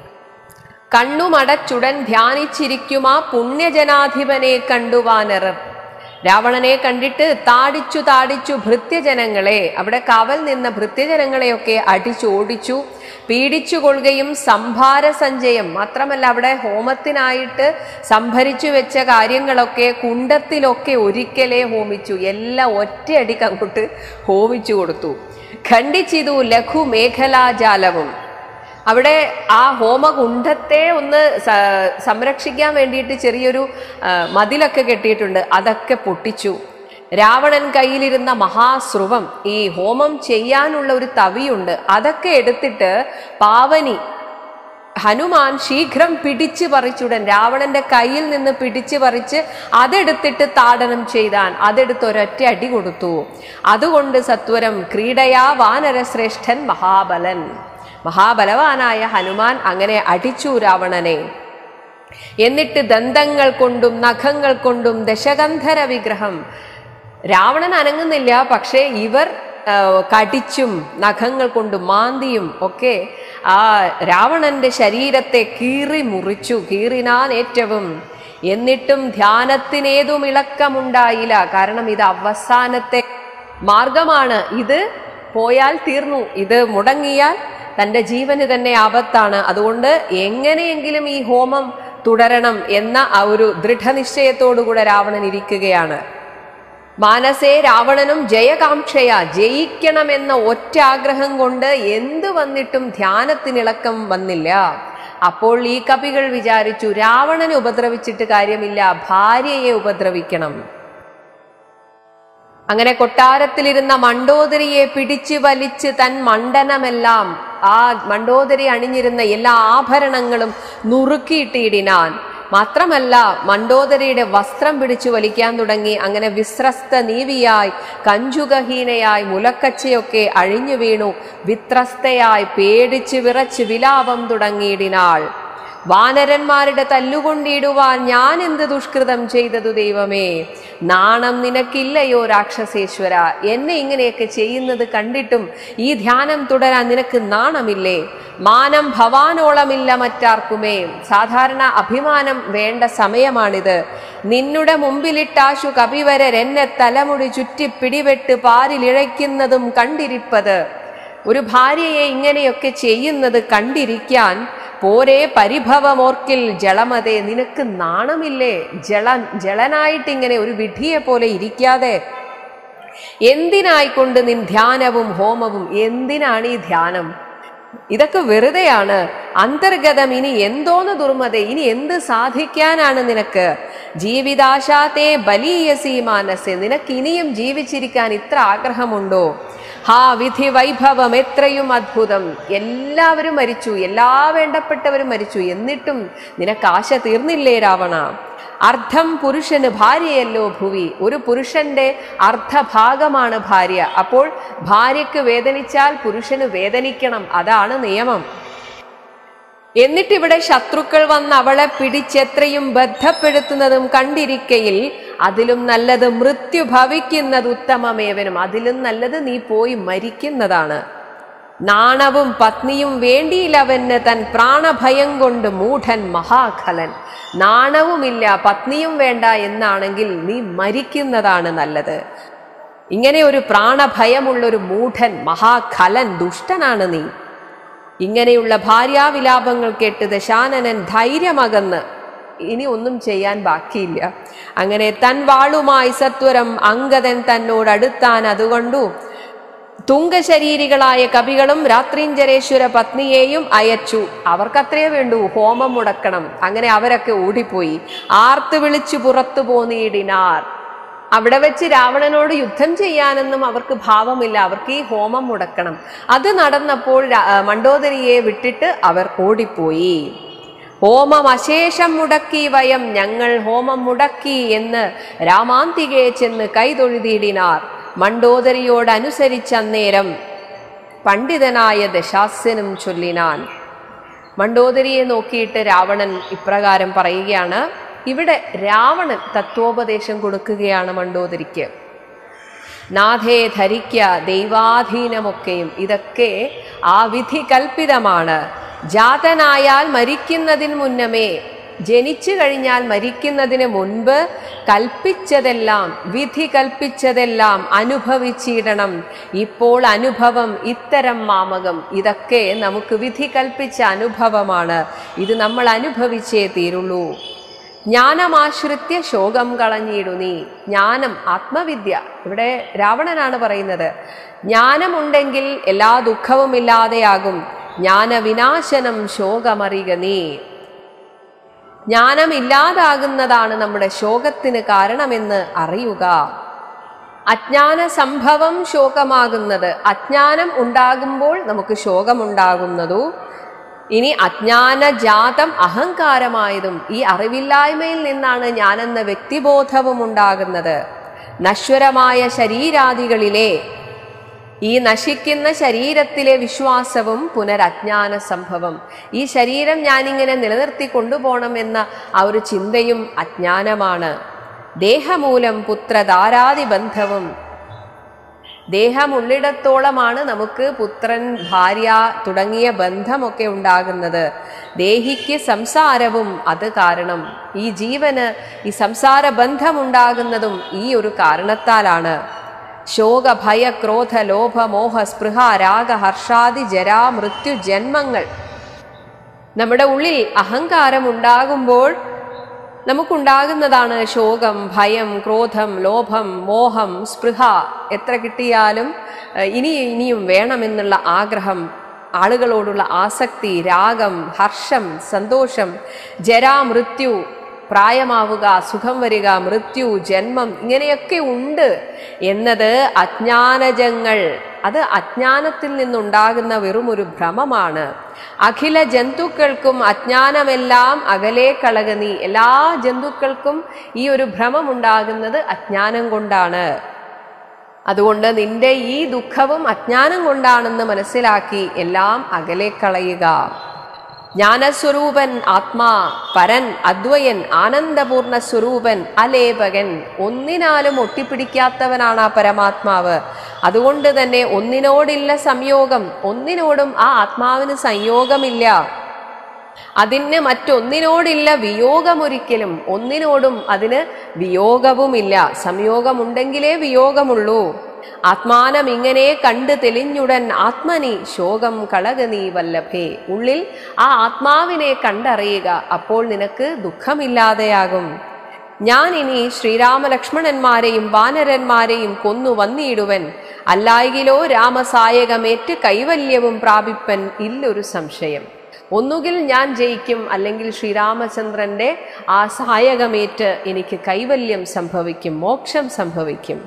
കണ്ണുമടച്ചുടൻ ധ്യാനിച്ചിരിക്കുമാ പുണ്യജനാധിപനെ കണ്ടുവാനറർ രാവണനെ കണ്ടിട്ട് താടിച്ചു താടിച്ചു ഭൃത്യജനങ്ങളെ അവിടെ കാവൽ നിന്ന ഭൃത്യജനങ്ങളെയൊക്കെ അടിച്ചോടിച്ചു പീഡിച്ചു കൊള്ളുകയും സംഭാര സഞ്ചയം മാത്രമല്ല അവിടെ ഹോമത്തിനായിട്ട് സംഭരിച്ചു വെച്ച കാര്യങ്ങളൊക്കെ കുണ്ടത്തിലൊക്കെ ഒരിക്കലേ ഹോമിച്ചു എല്ലാം ഒറ്റയടിക്ക് അങ്ങോട്ട് ഹോമിച്ചു കൊടുത്തു ഖണ്ഡിച്ചിതു ലഘു മേഖലാജാലവും അവിടെ ആ ഹോമകുണ്ഡത്തെ ഒന്ന് സ- സംരക്ഷിക്കാൻ വേണ്ടിയിട്ട് ചെറിയൊരു ആ, മതിലൊക്കെ കെട്ടിയിട്ടുണ്ട് അതൊക്കെ പൊട്ടിച്ചു രാവണൻ കയ്യിലിരുന്ന മഹാസ്രുവം ഈ ഹോമം ചെയ്യാനുള്ള ഒരു തവിയുണ്ട് അതൊക്കെ എടുത്തിട്ട് പാവനി ഹനുമാൻ ശീഘ്രം പിടിച്ചു പറിച്ചുടൻ രാവണന്റെ കയ്യിൽ നിന്ന് പിടിച്ചു പറിച്ച് അതെടുത്തിട്ട് താടനം ചെയ്താൻ അതെടുത്ത് ഒരൊറ്റ അടി കൊടുത്തു അതുകൊണ്ട് സത്വരം ക്രീഡയാ വാനരശ്രേഷ്ഠൻ മഹാബലൻ മഹാബലവാനായ ഹനുമാൻ അങ്ങനെ അടിച്ചു രാവണനെ എന്നിട്ട് ദന്തങ്ങൾ കൊണ്ടും നഖങ്ങൾ കൊണ്ടും ദശകന്ധര വിഗ്രഹം രാവണൻ അനങ്ങുന്നില്ല പക്ഷേ ഇവർ ആ, കടിച്ചും നഖങ്ങൾ കൊണ്ടും മാന്തിയും ഒക്കെ ആ രാവണന്റെ ശരീരത്തെ കീറി മുറിച്ചു കീറിനാൻ ഏറ്റവും എന്നിട്ടും ധ്യാനത്തിനേതും ഇളക്കമുണ്ടായില്ല കാരണം ഇത് അവസാനത്തെ മാർഗമാണ് ഇത് പോയാൽ തീർന്നു ഇത് മുടങ്ങിയാൽ തന്റെ ജീവന് തന്നെ ആപത്താണ് അതുകൊണ്ട് എങ്ങനെയെങ്കിലും ഈ ഹോമം തുടരണം എന്ന ആ ഒരു ദൃഢനിശ്ചയത്തോടുകൂടെ രാവണൻ ഇരിക്കുകയാണ് മാനസേ രാവണനും ജയകാംക്ഷയ ജയിക്കണമെന്ന ഒറ്റ ആഗ്രഹം കൊണ്ട് എന്തു വന്നിട്ടും ധ്യാനത്തിനിളക്കം വന്നില്ല അപ്പോൾ ഈ കവികൾ വിചാരിച്ചു രാവണനെ ഉപദ്രവിച്ചിട്ട് കാര്യമില്ല ഭാര്യയെ ഉപദ്രവിക്കണം അങ്ങനെ കൊട്ടാരത്തിലിരുന്ന മണ്ടോദരിയെ പിടിച്ചു വലിച്ച് തൻ മണ്ഡനമെല്ലാം ആ മണ്ടോദരി അണിഞ്ഞിരുന്ന എല്ലാ ആഭരണങ്ങളും നുറുക്കിയിട്ടിടിനാൻ മാത്രമല്ല മണ്ടോദരിയുടെ വസ്ത്രം പിടിച്ചു വലിക്കാൻ തുടങ്ങി അങ്ങനെ വിശ്രസ്ത നീവിയായി കഞ്ചുകഹീനയായി മുലക്കച്ചയൊക്കെ അഴിഞ്ഞു വീണു വിത്രസ്തയായി പേടിച്ച് വിറച്ച് വിലാപം തുടങ്ങിയിടിനാൾ വാനരന്മാരുടെ തല്ലുകൊണ്ടിടുവാൻ ഞാൻ എന്ത് ദുഷ്കൃതം ചെയ്തതു ദൈവമേ നാണം നിനക്കില്ലയോ രാക്ഷസേശ്വര എന്നെ ഇങ്ങനെയൊക്കെ ചെയ്യുന്നത് കണ്ടിട്ടും ഈ ധ്യാനം തുടരാൻ നിനക്ക് നാണമില്ലേ മാനം ഭവാനോളമില്ല മറ്റാർക്കുമേ സാധാരണ അഭിമാനം വേണ്ട സമയമാണിത് നിന്നുടെ മുമ്പിലിട്ടാശു കവിവരർ എന്നെ തലമുടി ചുറ്റി പിടിവെട്ട് പാരിലിഴയ്ക്കുന്നതും കണ്ടിരിപ്പത് ഒരു ഭാര്യയെ ഇങ്ങനെയൊക്കെ ചെയ്യുന്നത് കണ്ടിരിക്കാൻ പോരെ പരിഭവമോർക്കിൽ ജളമതേ നിനക്ക് നാണമില്ലേ ജള ജളനായിട്ട് ഇങ്ങനെ ഒരു വിഡ്ഢിയെ പോലെ ഇരിക്കാതെ എന്തിനായിക്കൊണ്ട് നിൻ ധ്യാനവും ഹോമവും എന്തിനാണ് ഈ ധ്യാനം ഇതൊക്കെ വെറുതെയാണ് അന്തർഗതം ഇനി എന്തോന്ന് ദുർമത ഇനി എന്ത് സാധിക്കാനാണ് നിനക്ക് ജീവിതാശാത്തെ ബലീയസി മാനസെ നിനക്ക് ഇനിയും ജീവിച്ചിരിക്കാൻ ഇത്ര ആഗ്രഹമുണ്ടോ ഹാ വിധി വൈഭവം എത്രയും അത്ഭുതം എല്ലാവരും മരിച്ചു എല്ലാ വേണ്ടപ്പെട്ടവരും മരിച്ചു എന്നിട്ടും നിനക്ക് ആശ തീർന്നില്ലേ രാവണ അർദ്ധം പുരുഷന് ഭാര്യയല്ലോ ഭുവി ഒരു പുരുഷന്റെ അർദ്ധഭാഗമാണ് ഭാര്യ അപ്പോൾ ഭാര്യയ്ക്ക് വേദനിച്ചാൽ പുരുഷന് വേദനിക്കണം അതാണ് നിയമം എന്നിട്ടിവിടെ ശത്രുക്കൾ വന്ന് അവളെ പിടിച്ചെത്രയും ബന്ധപ്പെടുത്തുന്നതും കണ്ടിരിക്കയിൽ അതിലും നല്ലത് മൃത്യു ഭവിക്കുന്നത് ഉത്തമമേവനും അതിലും നല്ലത് നീ പോയി മരിക്കുന്നതാണ് നാണവും പത്നിയും വേണ്ടിയില്ലവന് തൻ പ്രാണഭയം കൊണ്ട് മൂഢൻ മഹാഖലൻ നാണവുമില്ല പത്നിയും വേണ്ട എന്നാണെങ്കിൽ നീ മരിക്കുന്നതാണ് നല്ലത് ഇങ്ങനെ ഒരു പ്രാണഭയമുള്ള ഒരു മൂഢൻ മഹാഖലൻ ദുഷ്ടനാണ് നീ ഇങ്ങനെയുള്ള ഭാര്യാവിലാപങ്ങൾ കേട്ട് ദശാനനൻ ധൈര്യമകന്ന് ഇനി ഒന്നും ചെയ്യാൻ ബാക്കിയില്ല അങ്ങനെ തൻ വാളുമായി സത്വരം അങ്കദൻ തന്നോട് അടുത്താൻ അതുകൊണ്ടു തുങ്കശരീരികളായ കവികളും രാത്രിഞ്ചരേശ്വര പത്നിയെയും അയച്ചു അവർക്കത്രേ വേണ്ടൂ ഹോമം മുടക്കണം അങ്ങനെ അവരൊക്കെ ഓടിപ്പോയി ആർത്ത് വിളിച്ചു പുറത്തു പോന്നിയിടിനാർ അവിടെ വെച്ച് രാവണനോട് യുദ്ധം ചെയ്യാനൊന്നും അവർക്ക് ഭാവമില്ല അവർക്ക് ഈ ഹോമം മുടക്കണം അത് നടന്നപ്പോൾ രാ- ആ, മണ്ഡോദരിയെ വിട്ടിട്ട് അവർ ഓടിപ്പോയി ഹോമം അശേഷം മുടക്കി വയം ഞങ്ങൾ ഹോമം മുടക്കി എന്ന് രാമാന്തികെ ചെന്ന് കൈതൊഴുതിയിടിനാർ മണ്ഡോദരിയോടനുസരിച്ച് അന്നേരം പണ്ഡിതനായ ദശാസ്യനും ചൊല്ലിനാൻ മണ്ഡോദരിയെ നോക്കിയിട്ട് രാവണൻ ഇപ്രകാരം പറയുകയാണ് ഇവിടെ രാവണൻ തത്വോപദേശം കൊടുക്കുകയാണ് മണ്ഡോദരിക്ക് നാഥേ ധരിക്ക ദൈവാധീനമൊക്കെയും ഇതൊക്കെ ആ വിധി കൽപ്പിതമാണ് ജാതനായാൽ മരിക്കുന്നതിന് മുന്നമേ ജനിച്ചു കഴിഞ്ഞാൽ മരിക്കുന്നതിന് മുൻപ് കൽപ്പിച്ചതെല്ലാം വിധി കൽപ്പിച്ചതെല്ലാം അനുഭവിച്ചിടണം ഇപ്പോൾ അനുഭവം ഇത്തരം മാമകം ഇതൊക്കെ നമുക്ക് വിധി കൽപ്പിച്ച അനുഭവമാണ് ഇത് നമ്മൾ അനുഭവിച്ചേ തീരുള്ളൂ ജ്ഞാനമാശ്രിത്യ ശോകം കളഞ്ഞിടു നീ ജ്ഞാനം ആത്മവിദ്യ ഇവിടെ രാവണനാണ് പറയുന്നത് ജ്ഞാനമുണ്ടെങ്കിൽ എല്ലാ ദുഃഖവും ഇല്ലാതെയാകും ജ്ഞാനവിനാശനം ശോകമറിക നീ ജ്ഞാനം ഇല്ലാതാകുന്നതാണ് നമ്മുടെ ശോകത്തിന് കാരണമെന്ന് അറിയുക അജ്ഞാന സംഭവം ശോകമാകുന്നത് അജ്ഞാനം ഉണ്ടാകുമ്പോൾ നമുക്ക് ശോകമുണ്ടാകുന്നതു ഇനി അജ്ഞാനജാതം അഹങ്കാരമായതും ഈ അറിവില്ലായ്മയിൽ നിന്നാണ് ഞാനെന്ന വ്യക്തിബോധവും ഉണ്ടാകുന്നത് നശ്വരമായ ശരീരാദികളിലെ ഈ നശിക്കുന്ന ശരീരത്തിലെ വിശ്വാസവും പുനരജ്ഞാന സംഭവം ഈ ശരീരം ഞാനിങ്ങനെ നിലനിർത്തി കൊണ്ടുപോകണം എന്ന ആ ഒരു ചിന്തയും അജ്ഞാനമാണ് ദേഹമൂലം പുത്രധാരാദി ബന്ധവും ദേഹമുള്ളിടത്തോളമാണ് നമുക്ക് പുത്രൻ ഭാര്യ തുടങ്ങിയ ബന്ധമൊക്കെ ഉണ്ടാകുന്നത് ദേഹിക്ക് സംസാരവും അത് കാരണം ഈ ജീവന് ഈ സംസാര ബന്ധമുണ്ടാകുന്നതും ഈ ഒരു കാരണത്താലാണ് ശോക ഭയ ക്രോധ ലോഭ മോഹ സ്പൃഹ രാഗ ഹർഷാദി ജരാ മൃത്യു ജന്മങ്ങൾ നമ്മുടെ ഉള്ളിൽ അഹങ്കാരം ഉണ്ടാകുമ്പോൾ നമുക്കുണ്ടാകുന്നതാണ് ശോകം ഭയം ക്രോധം ലോഭം മോഹം സ്പൃഹ എത്ര കിട്ടിയാലും ഏഹ്, ഇനി ഇനിയും വേണമെന്നുള്ള ആഗ്രഹം ആളുകളോടുള്ള ആസക്തി രാഗം ഹർഷം സന്തോഷം ജരാ മൃത്യു പ്രായമാവുക സുഖം വരിക മൃത്യു ജന്മം ഇങ്ങനെയൊക്കെ ഉണ്ട് എന്നത് അജ്ഞാനജങ്ങൾ അത് അജ്ഞാനത്തിൽ നിന്നുണ്ടാകുന്ന വെറും ഒരു ഭ്രമമാണ് അഖില ജന്തുക്കൾക്കും അജ്ഞാനമെല്ലാം അകലെ കളകനീ എല്ലാ ജന്തുക്കൾക്കും ഈ ഒരു ഭ്രമം ഉണ്ടാകുന്നത് അജ്ഞാനം കൊണ്ടാണ് അതുകൊണ്ട് നിന്റെ ഈ ദുഃഖവും അജ്ഞാനം കൊണ്ടാണെന്ന് മനസ്സിലാക്കി എല്ലാം അകലെ കളയുക ജ്ഞാനസ്വരൂപൻ ആത്മാ പരൻ അദ്വയൻ ആനന്ദപൂർണ സ്വരൂപൻ അലേപകൻ ഒന്നിനാലും ഒട്ടിപ്പിടിക്കാത്തവനാണ് ആ പരമാത്മാവ് അതുകൊണ്ട് തന്നെ ഒന്നിനോടില്ല സംയോഗം ഒന്നിനോടും ആ ആത്മാവിന് സംയോഗമില്ല അതിന് മറ്റൊന്നിനോടില്ല വിയോഗമൊരിക്കലും ഒന്നിനോടും അതിന് വിയോഗവുമില്ല സംയോഗമുണ്ടെങ്കിലേ വിയോഗമുള്ളൂ ആത്മാനം ഇങ്ങനെ കണ്ട് തെളിഞ്ഞുടൻ ആത്മനി ശോകം കളകനീ വല്ലഭേ ഉള്ളിൽ ആ ആത്മാവിനെ കണ്ടറിയുക അപ്പോൾ നിനക്ക് ദുഃഖമില്ലാതെയാകും ഞാൻ ഇനി ശ്രീരാമലക്ഷ്മണന്മാരെയും വാനരന്മാരെയും കൊന്നു വന്നിടുവൻ അല്ലായികിലോ രാമസായകമേറ്റ് കൈവല്യവും പ്രാപിപ്പൻ ഇല്ലൊരു സംശയം ഒന്നുകിൽ ഞാൻ ജയിക്കും അല്ലെങ്കിൽ ശ്രീരാമചന്ദ്രന്റെ ആ സഹായകമേറ്റ് എനിക്ക് കൈവല്യം സംഭവിക്കും മോക്ഷം സംഭവിക്കും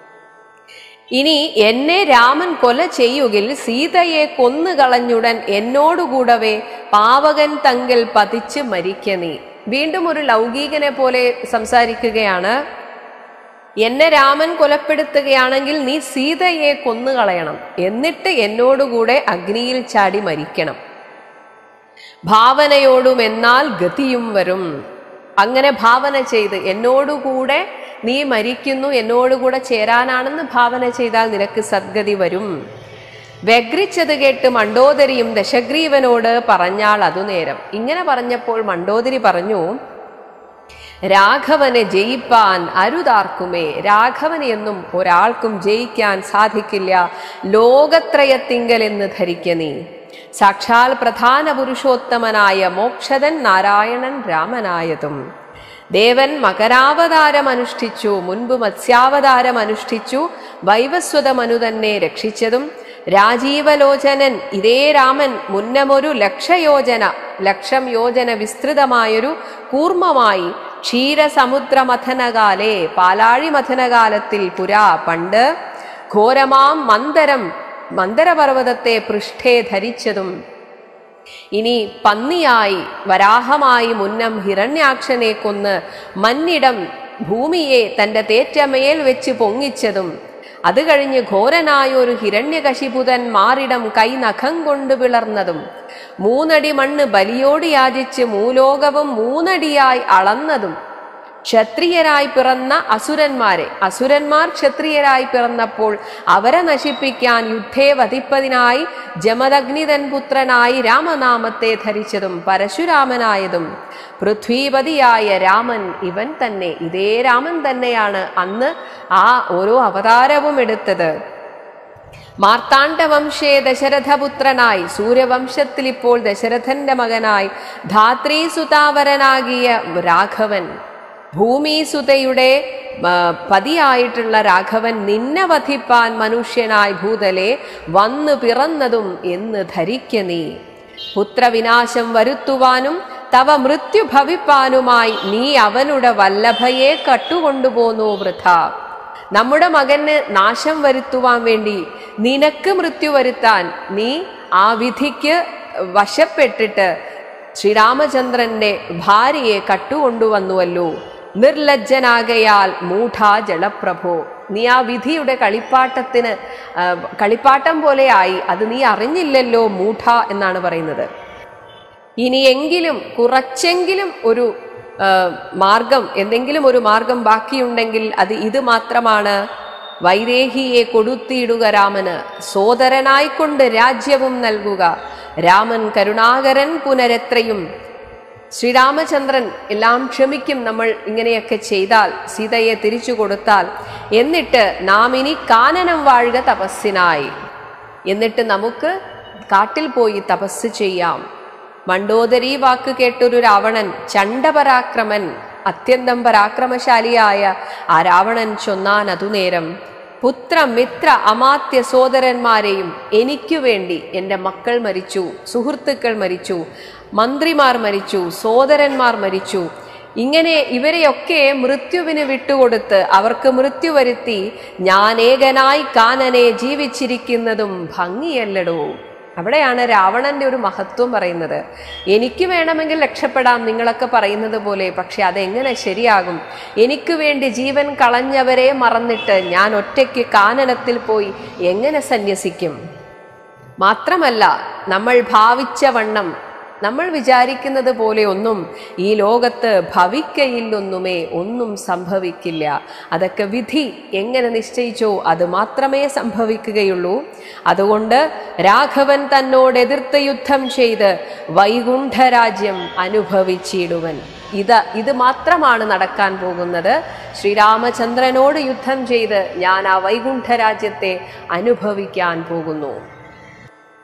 ഇനി എന്നെ രാമൻ കൊല ചെയ്യുകിൽ സീതയെ കൊന്നുകളഞ്ഞുടൻ എന്നോടുകൂടവേ പാവകൻ തങ്കൽ പതിച്ച് മരിക്ക നീ വീണ്ടും ഒരു ലൗകികനെ പോലെ സംസാരിക്കുകയാണ് എന്നെ രാമൻ കൊലപ്പെടുത്തുകയാണെങ്കിൽ നീ സീതയെ കൊന്നുകളയണം എന്നിട്ട് എന്നോടുകൂടെ അഗ്നിയിൽ ചാടി മരിക്കണം ഭാവനയോടും എന്നാൽ ഗതിയും വരും അങ്ങനെ ഭാവന ചെയ്ത് എന്നോടുകൂടെ നീ മരിക്കുന്നു എന്നോടുകൂടെ ചേരാനാണെന്ന് ഭാവന ചെയ്താൽ നിനക്ക് സദ്ഗതി വരും വ്യഗ്രിച്ചത് കേട്ട് മണ്ടോദരിയും ദശഗ്രീവനോട് പറഞ്ഞാൾ അതു നേരം ഇങ്ങനെ പറഞ്ഞപ്പോൾ മണ്ടോദരി പറഞ്ഞു രാഘവനെ ജയിപ്പാൻ അരുതാർക്കുമേ രാഘവനെ എന്നും ഒരാൾക്കും ജയിക്കാൻ സാധിക്കില്ല ലോകത്രയത്തിങ്കൽ എന്ന് ധരിക്ക നീ സാക്ഷാൽ പ്രധാന പുരുഷോത്തമനായ മോക്ഷതൻ നാരായണൻ രാമനായതും ദേവൻ മകരാവതാരം അനുഷ്ഠിച്ചു മുൻപ് മത്സ്യാവതാരം അനുഷ്ഠിച്ചു വൈവസ്വതമനു തന്നെ രക്ഷിച്ചതും രാജീവലോചനൻ ഇതേ രാമൻ മുന്നമൊരു ലക്ഷയോജന ലക്ഷം യോജന വിസ്തൃതമായൊരു കൂർമ്മമായി ക്ഷീരസമുദ്രമഥനകാലേ പാലാഴി മഥനകാലത്തിൽ പുരാ പണ്ട് ഘോരമാം മന്ദരം മന്ദരപർവ്വതത്തെ പൃഷ്ഠേ ധരിച്ചതും ഇനി പന്നിയായി വരാഹമായി മുന്നം ഹിരണ്യാക്ഷനെ കൊന്ന് മന്നിടം ഭൂമിയെ തന്റെ തേറ്റമേൽ വെച്ച് പൊങ്ങിച്ചതും അത് കഴിഞ്ഞ് ഘോരനായ ഒരു ഹിരണ്യകശിപുതൻ മാറിടം കൈ നഖം കൊണ്ട് പിളർന്നതും മൂന്നടി മണ്ണ് ബലിയോട് യാചിച്ച് മൂലോകവും മൂന്നടിയായി അളന്നതും ക്ഷത്രിയരായി പിറന്ന അസുരന്മാരെ അസുരന്മാർ ക്ഷത്രിയരായി പിറന്നപ്പോൾ അവരെ നശിപ്പിക്കാൻ യുദ്ധേ വധിപ്പതിനായി ജമദഗ്നിതൻ പുത്രനായി രാമനാമത്തെ ധരിച്ചതും പരശുരാമനായതും പൃഥ്വീപതിയായ രാമൻ ഇവൻ തന്നെ ഇതേ രാമൻ തന്നെയാണ് അന്ന് ആ ഓരോ അവതാരവും എടുത്തത് മാർത്താണ്ഡവംശേ ദശരഥപുത്രനായി സൂര്യവംശത്തിൽ ഇപ്പോൾ ദശരഥന്റെ മകനായി ധാത്രീസുതാവരനാകിയ രാഘവൻ ഭൂമിസുതയുടെ ആ, പതിയായിട്ടുള്ള രാഘവൻ നിന്നെ വധിപ്പാൻ മനുഷ്യനായി ഭൂതലെ വന്നു പിറന്നതും എന്ന് ധരിക്ക നീ പുത്രവിനാശം വരുത്തുവാനും തവ മൃത്യു ഭവിപ്പാനുമായി നീ അവനുടെ വല്ലഭയെ കട്ടുകൊണ്ടുപോന്നു വൃഥ നമ്മുടെ മകന് നാശം വരുത്തുവാൻ വേണ്ടി നിനക്ക് മൃത്യു വരുത്താൻ നീ ആ വിധിക്ക് വശപ്പെട്ടിട്ട് ശ്രീരാമചന്ദ്രന്റെ ഭാര്യയെ കട്ടുകൊണ്ടുവന്നുവല്ലോ നിർലജ്ജനാകയാൽ മൂഢാ ജലപ്രഭോ നീ ആ വിധിയുടെ കളിപ്പാട്ടത്തിന് ആ, കളിപ്പാട്ടം പോലെയായി അത് നീ അറിഞ്ഞില്ലല്ലോ മൂഢ എന്നാണ് പറയുന്നത് ഇനിയെങ്കിലും കുറച്ചെങ്കിലും ഒരു ആ, മാർഗം എന്തെങ്കിലും ഒരു മാർഗം ബാക്കിയുണ്ടെങ്കിൽ അത് ഇത് മാത്രമാണ് വൈദേഹിയെ കൊടുത്തിയിടുക രാമന് സോദരനായിക്കൊണ്ട് രാജ്യവും നൽകുക രാമൻ കരുണാകരൻ പുനരെത്രയും ശ്രീരാമചന്ദ്രൻ എല്ലാം ക്ഷമിക്കും നമ്മൾ ഇങ്ങനെയൊക്കെ ചെയ്താൽ സീതയെ തിരിച്ചു കൊടുത്താൽ എന്നിട്ട് നാം ഇനി കാനനം വാഴുക തപസ്സിനായി എന്നിട്ട് നമുക്ക് കാട്ടിൽ പോയി തപസ് ചെയ്യാം മണ്ടോദരി വാക്ക് കേട്ടൊരു രാവണൻ ചണ്ഡപരാക്രമൻ അത്യന്തം പരാക്രമശാലിയായ ആ രാവണൻ ചൊന്നാൻ അതുനേരം പുത്ര മിത്ര അമാത്യ സോദരന്മാരെയും എനിക്കു വേണ്ടി എൻ്റെ മക്കൾ മരിച്ചു സുഹൃത്തുക്കൾ മരിച്ചു മന്ത്രിമാർ മരിച്ചു സോദരന്മാർ മരിച്ചു ഇങ്ങനെ ഇവരെയൊക്കെ മൃത്യുവിന് വിട്ടുകൊടുത്ത് അവർക്ക് മൃത്യു വരുത്തി ഞാൻ ഏകനായി കാനനെ ജീവിച്ചിരിക്കുന്നതും ഭംഗിയല്ലടോ അവിടെയാണ് രാവണന്റെ ഒരു മഹത്വം പറയുന്നത് എനിക്ക് വേണമെങ്കിൽ രക്ഷപ്പെടാം നിങ്ങളൊക്കെ പറയുന്നത് പോലെ പക്ഷെ അതെങ്ങനെ ശരിയാകും എനിക്ക് വേണ്ടി ജീവൻ കളഞ്ഞവരെ മറന്നിട്ട് ഞാൻ ഒറ്റയ്ക്ക് കാനനത്തിൽ പോയി എങ്ങനെ സന്യസിക്കും മാത്രമല്ല നമ്മൾ ഭാവിച്ച വണ്ണം നമ്മൾ വിചാരിക്കുന്നത് പോലെ ഒന്നും ഈ ലോകത്ത് ഭവിക്കയില്ലൊന്നുമേ ഒന്നും സംഭവിക്കില്ല അതൊക്കെ വിധി എങ്ങനെ നിശ്ചയിച്ചോ അത് മാത്രമേ സംഭവിക്കുകയുള്ളൂ അതുകൊണ്ട് രാഘവൻ തന്നോട് എതിർത്ത് യുദ്ധം ചെയ്ത് വൈകുണ്ഠരാജ്യം അനുഭവിച്ചിടുവൻ ഇത് ഇത് മാത്രമാണ് നടക്കാൻ പോകുന്നത് ശ്രീരാമചന്ദ്രനോട് യുദ്ധം ചെയ്ത് ഞാൻ ആ വൈകുണ്ഠരാജ്യത്തെ അനുഭവിക്കാൻ പോകുന്നു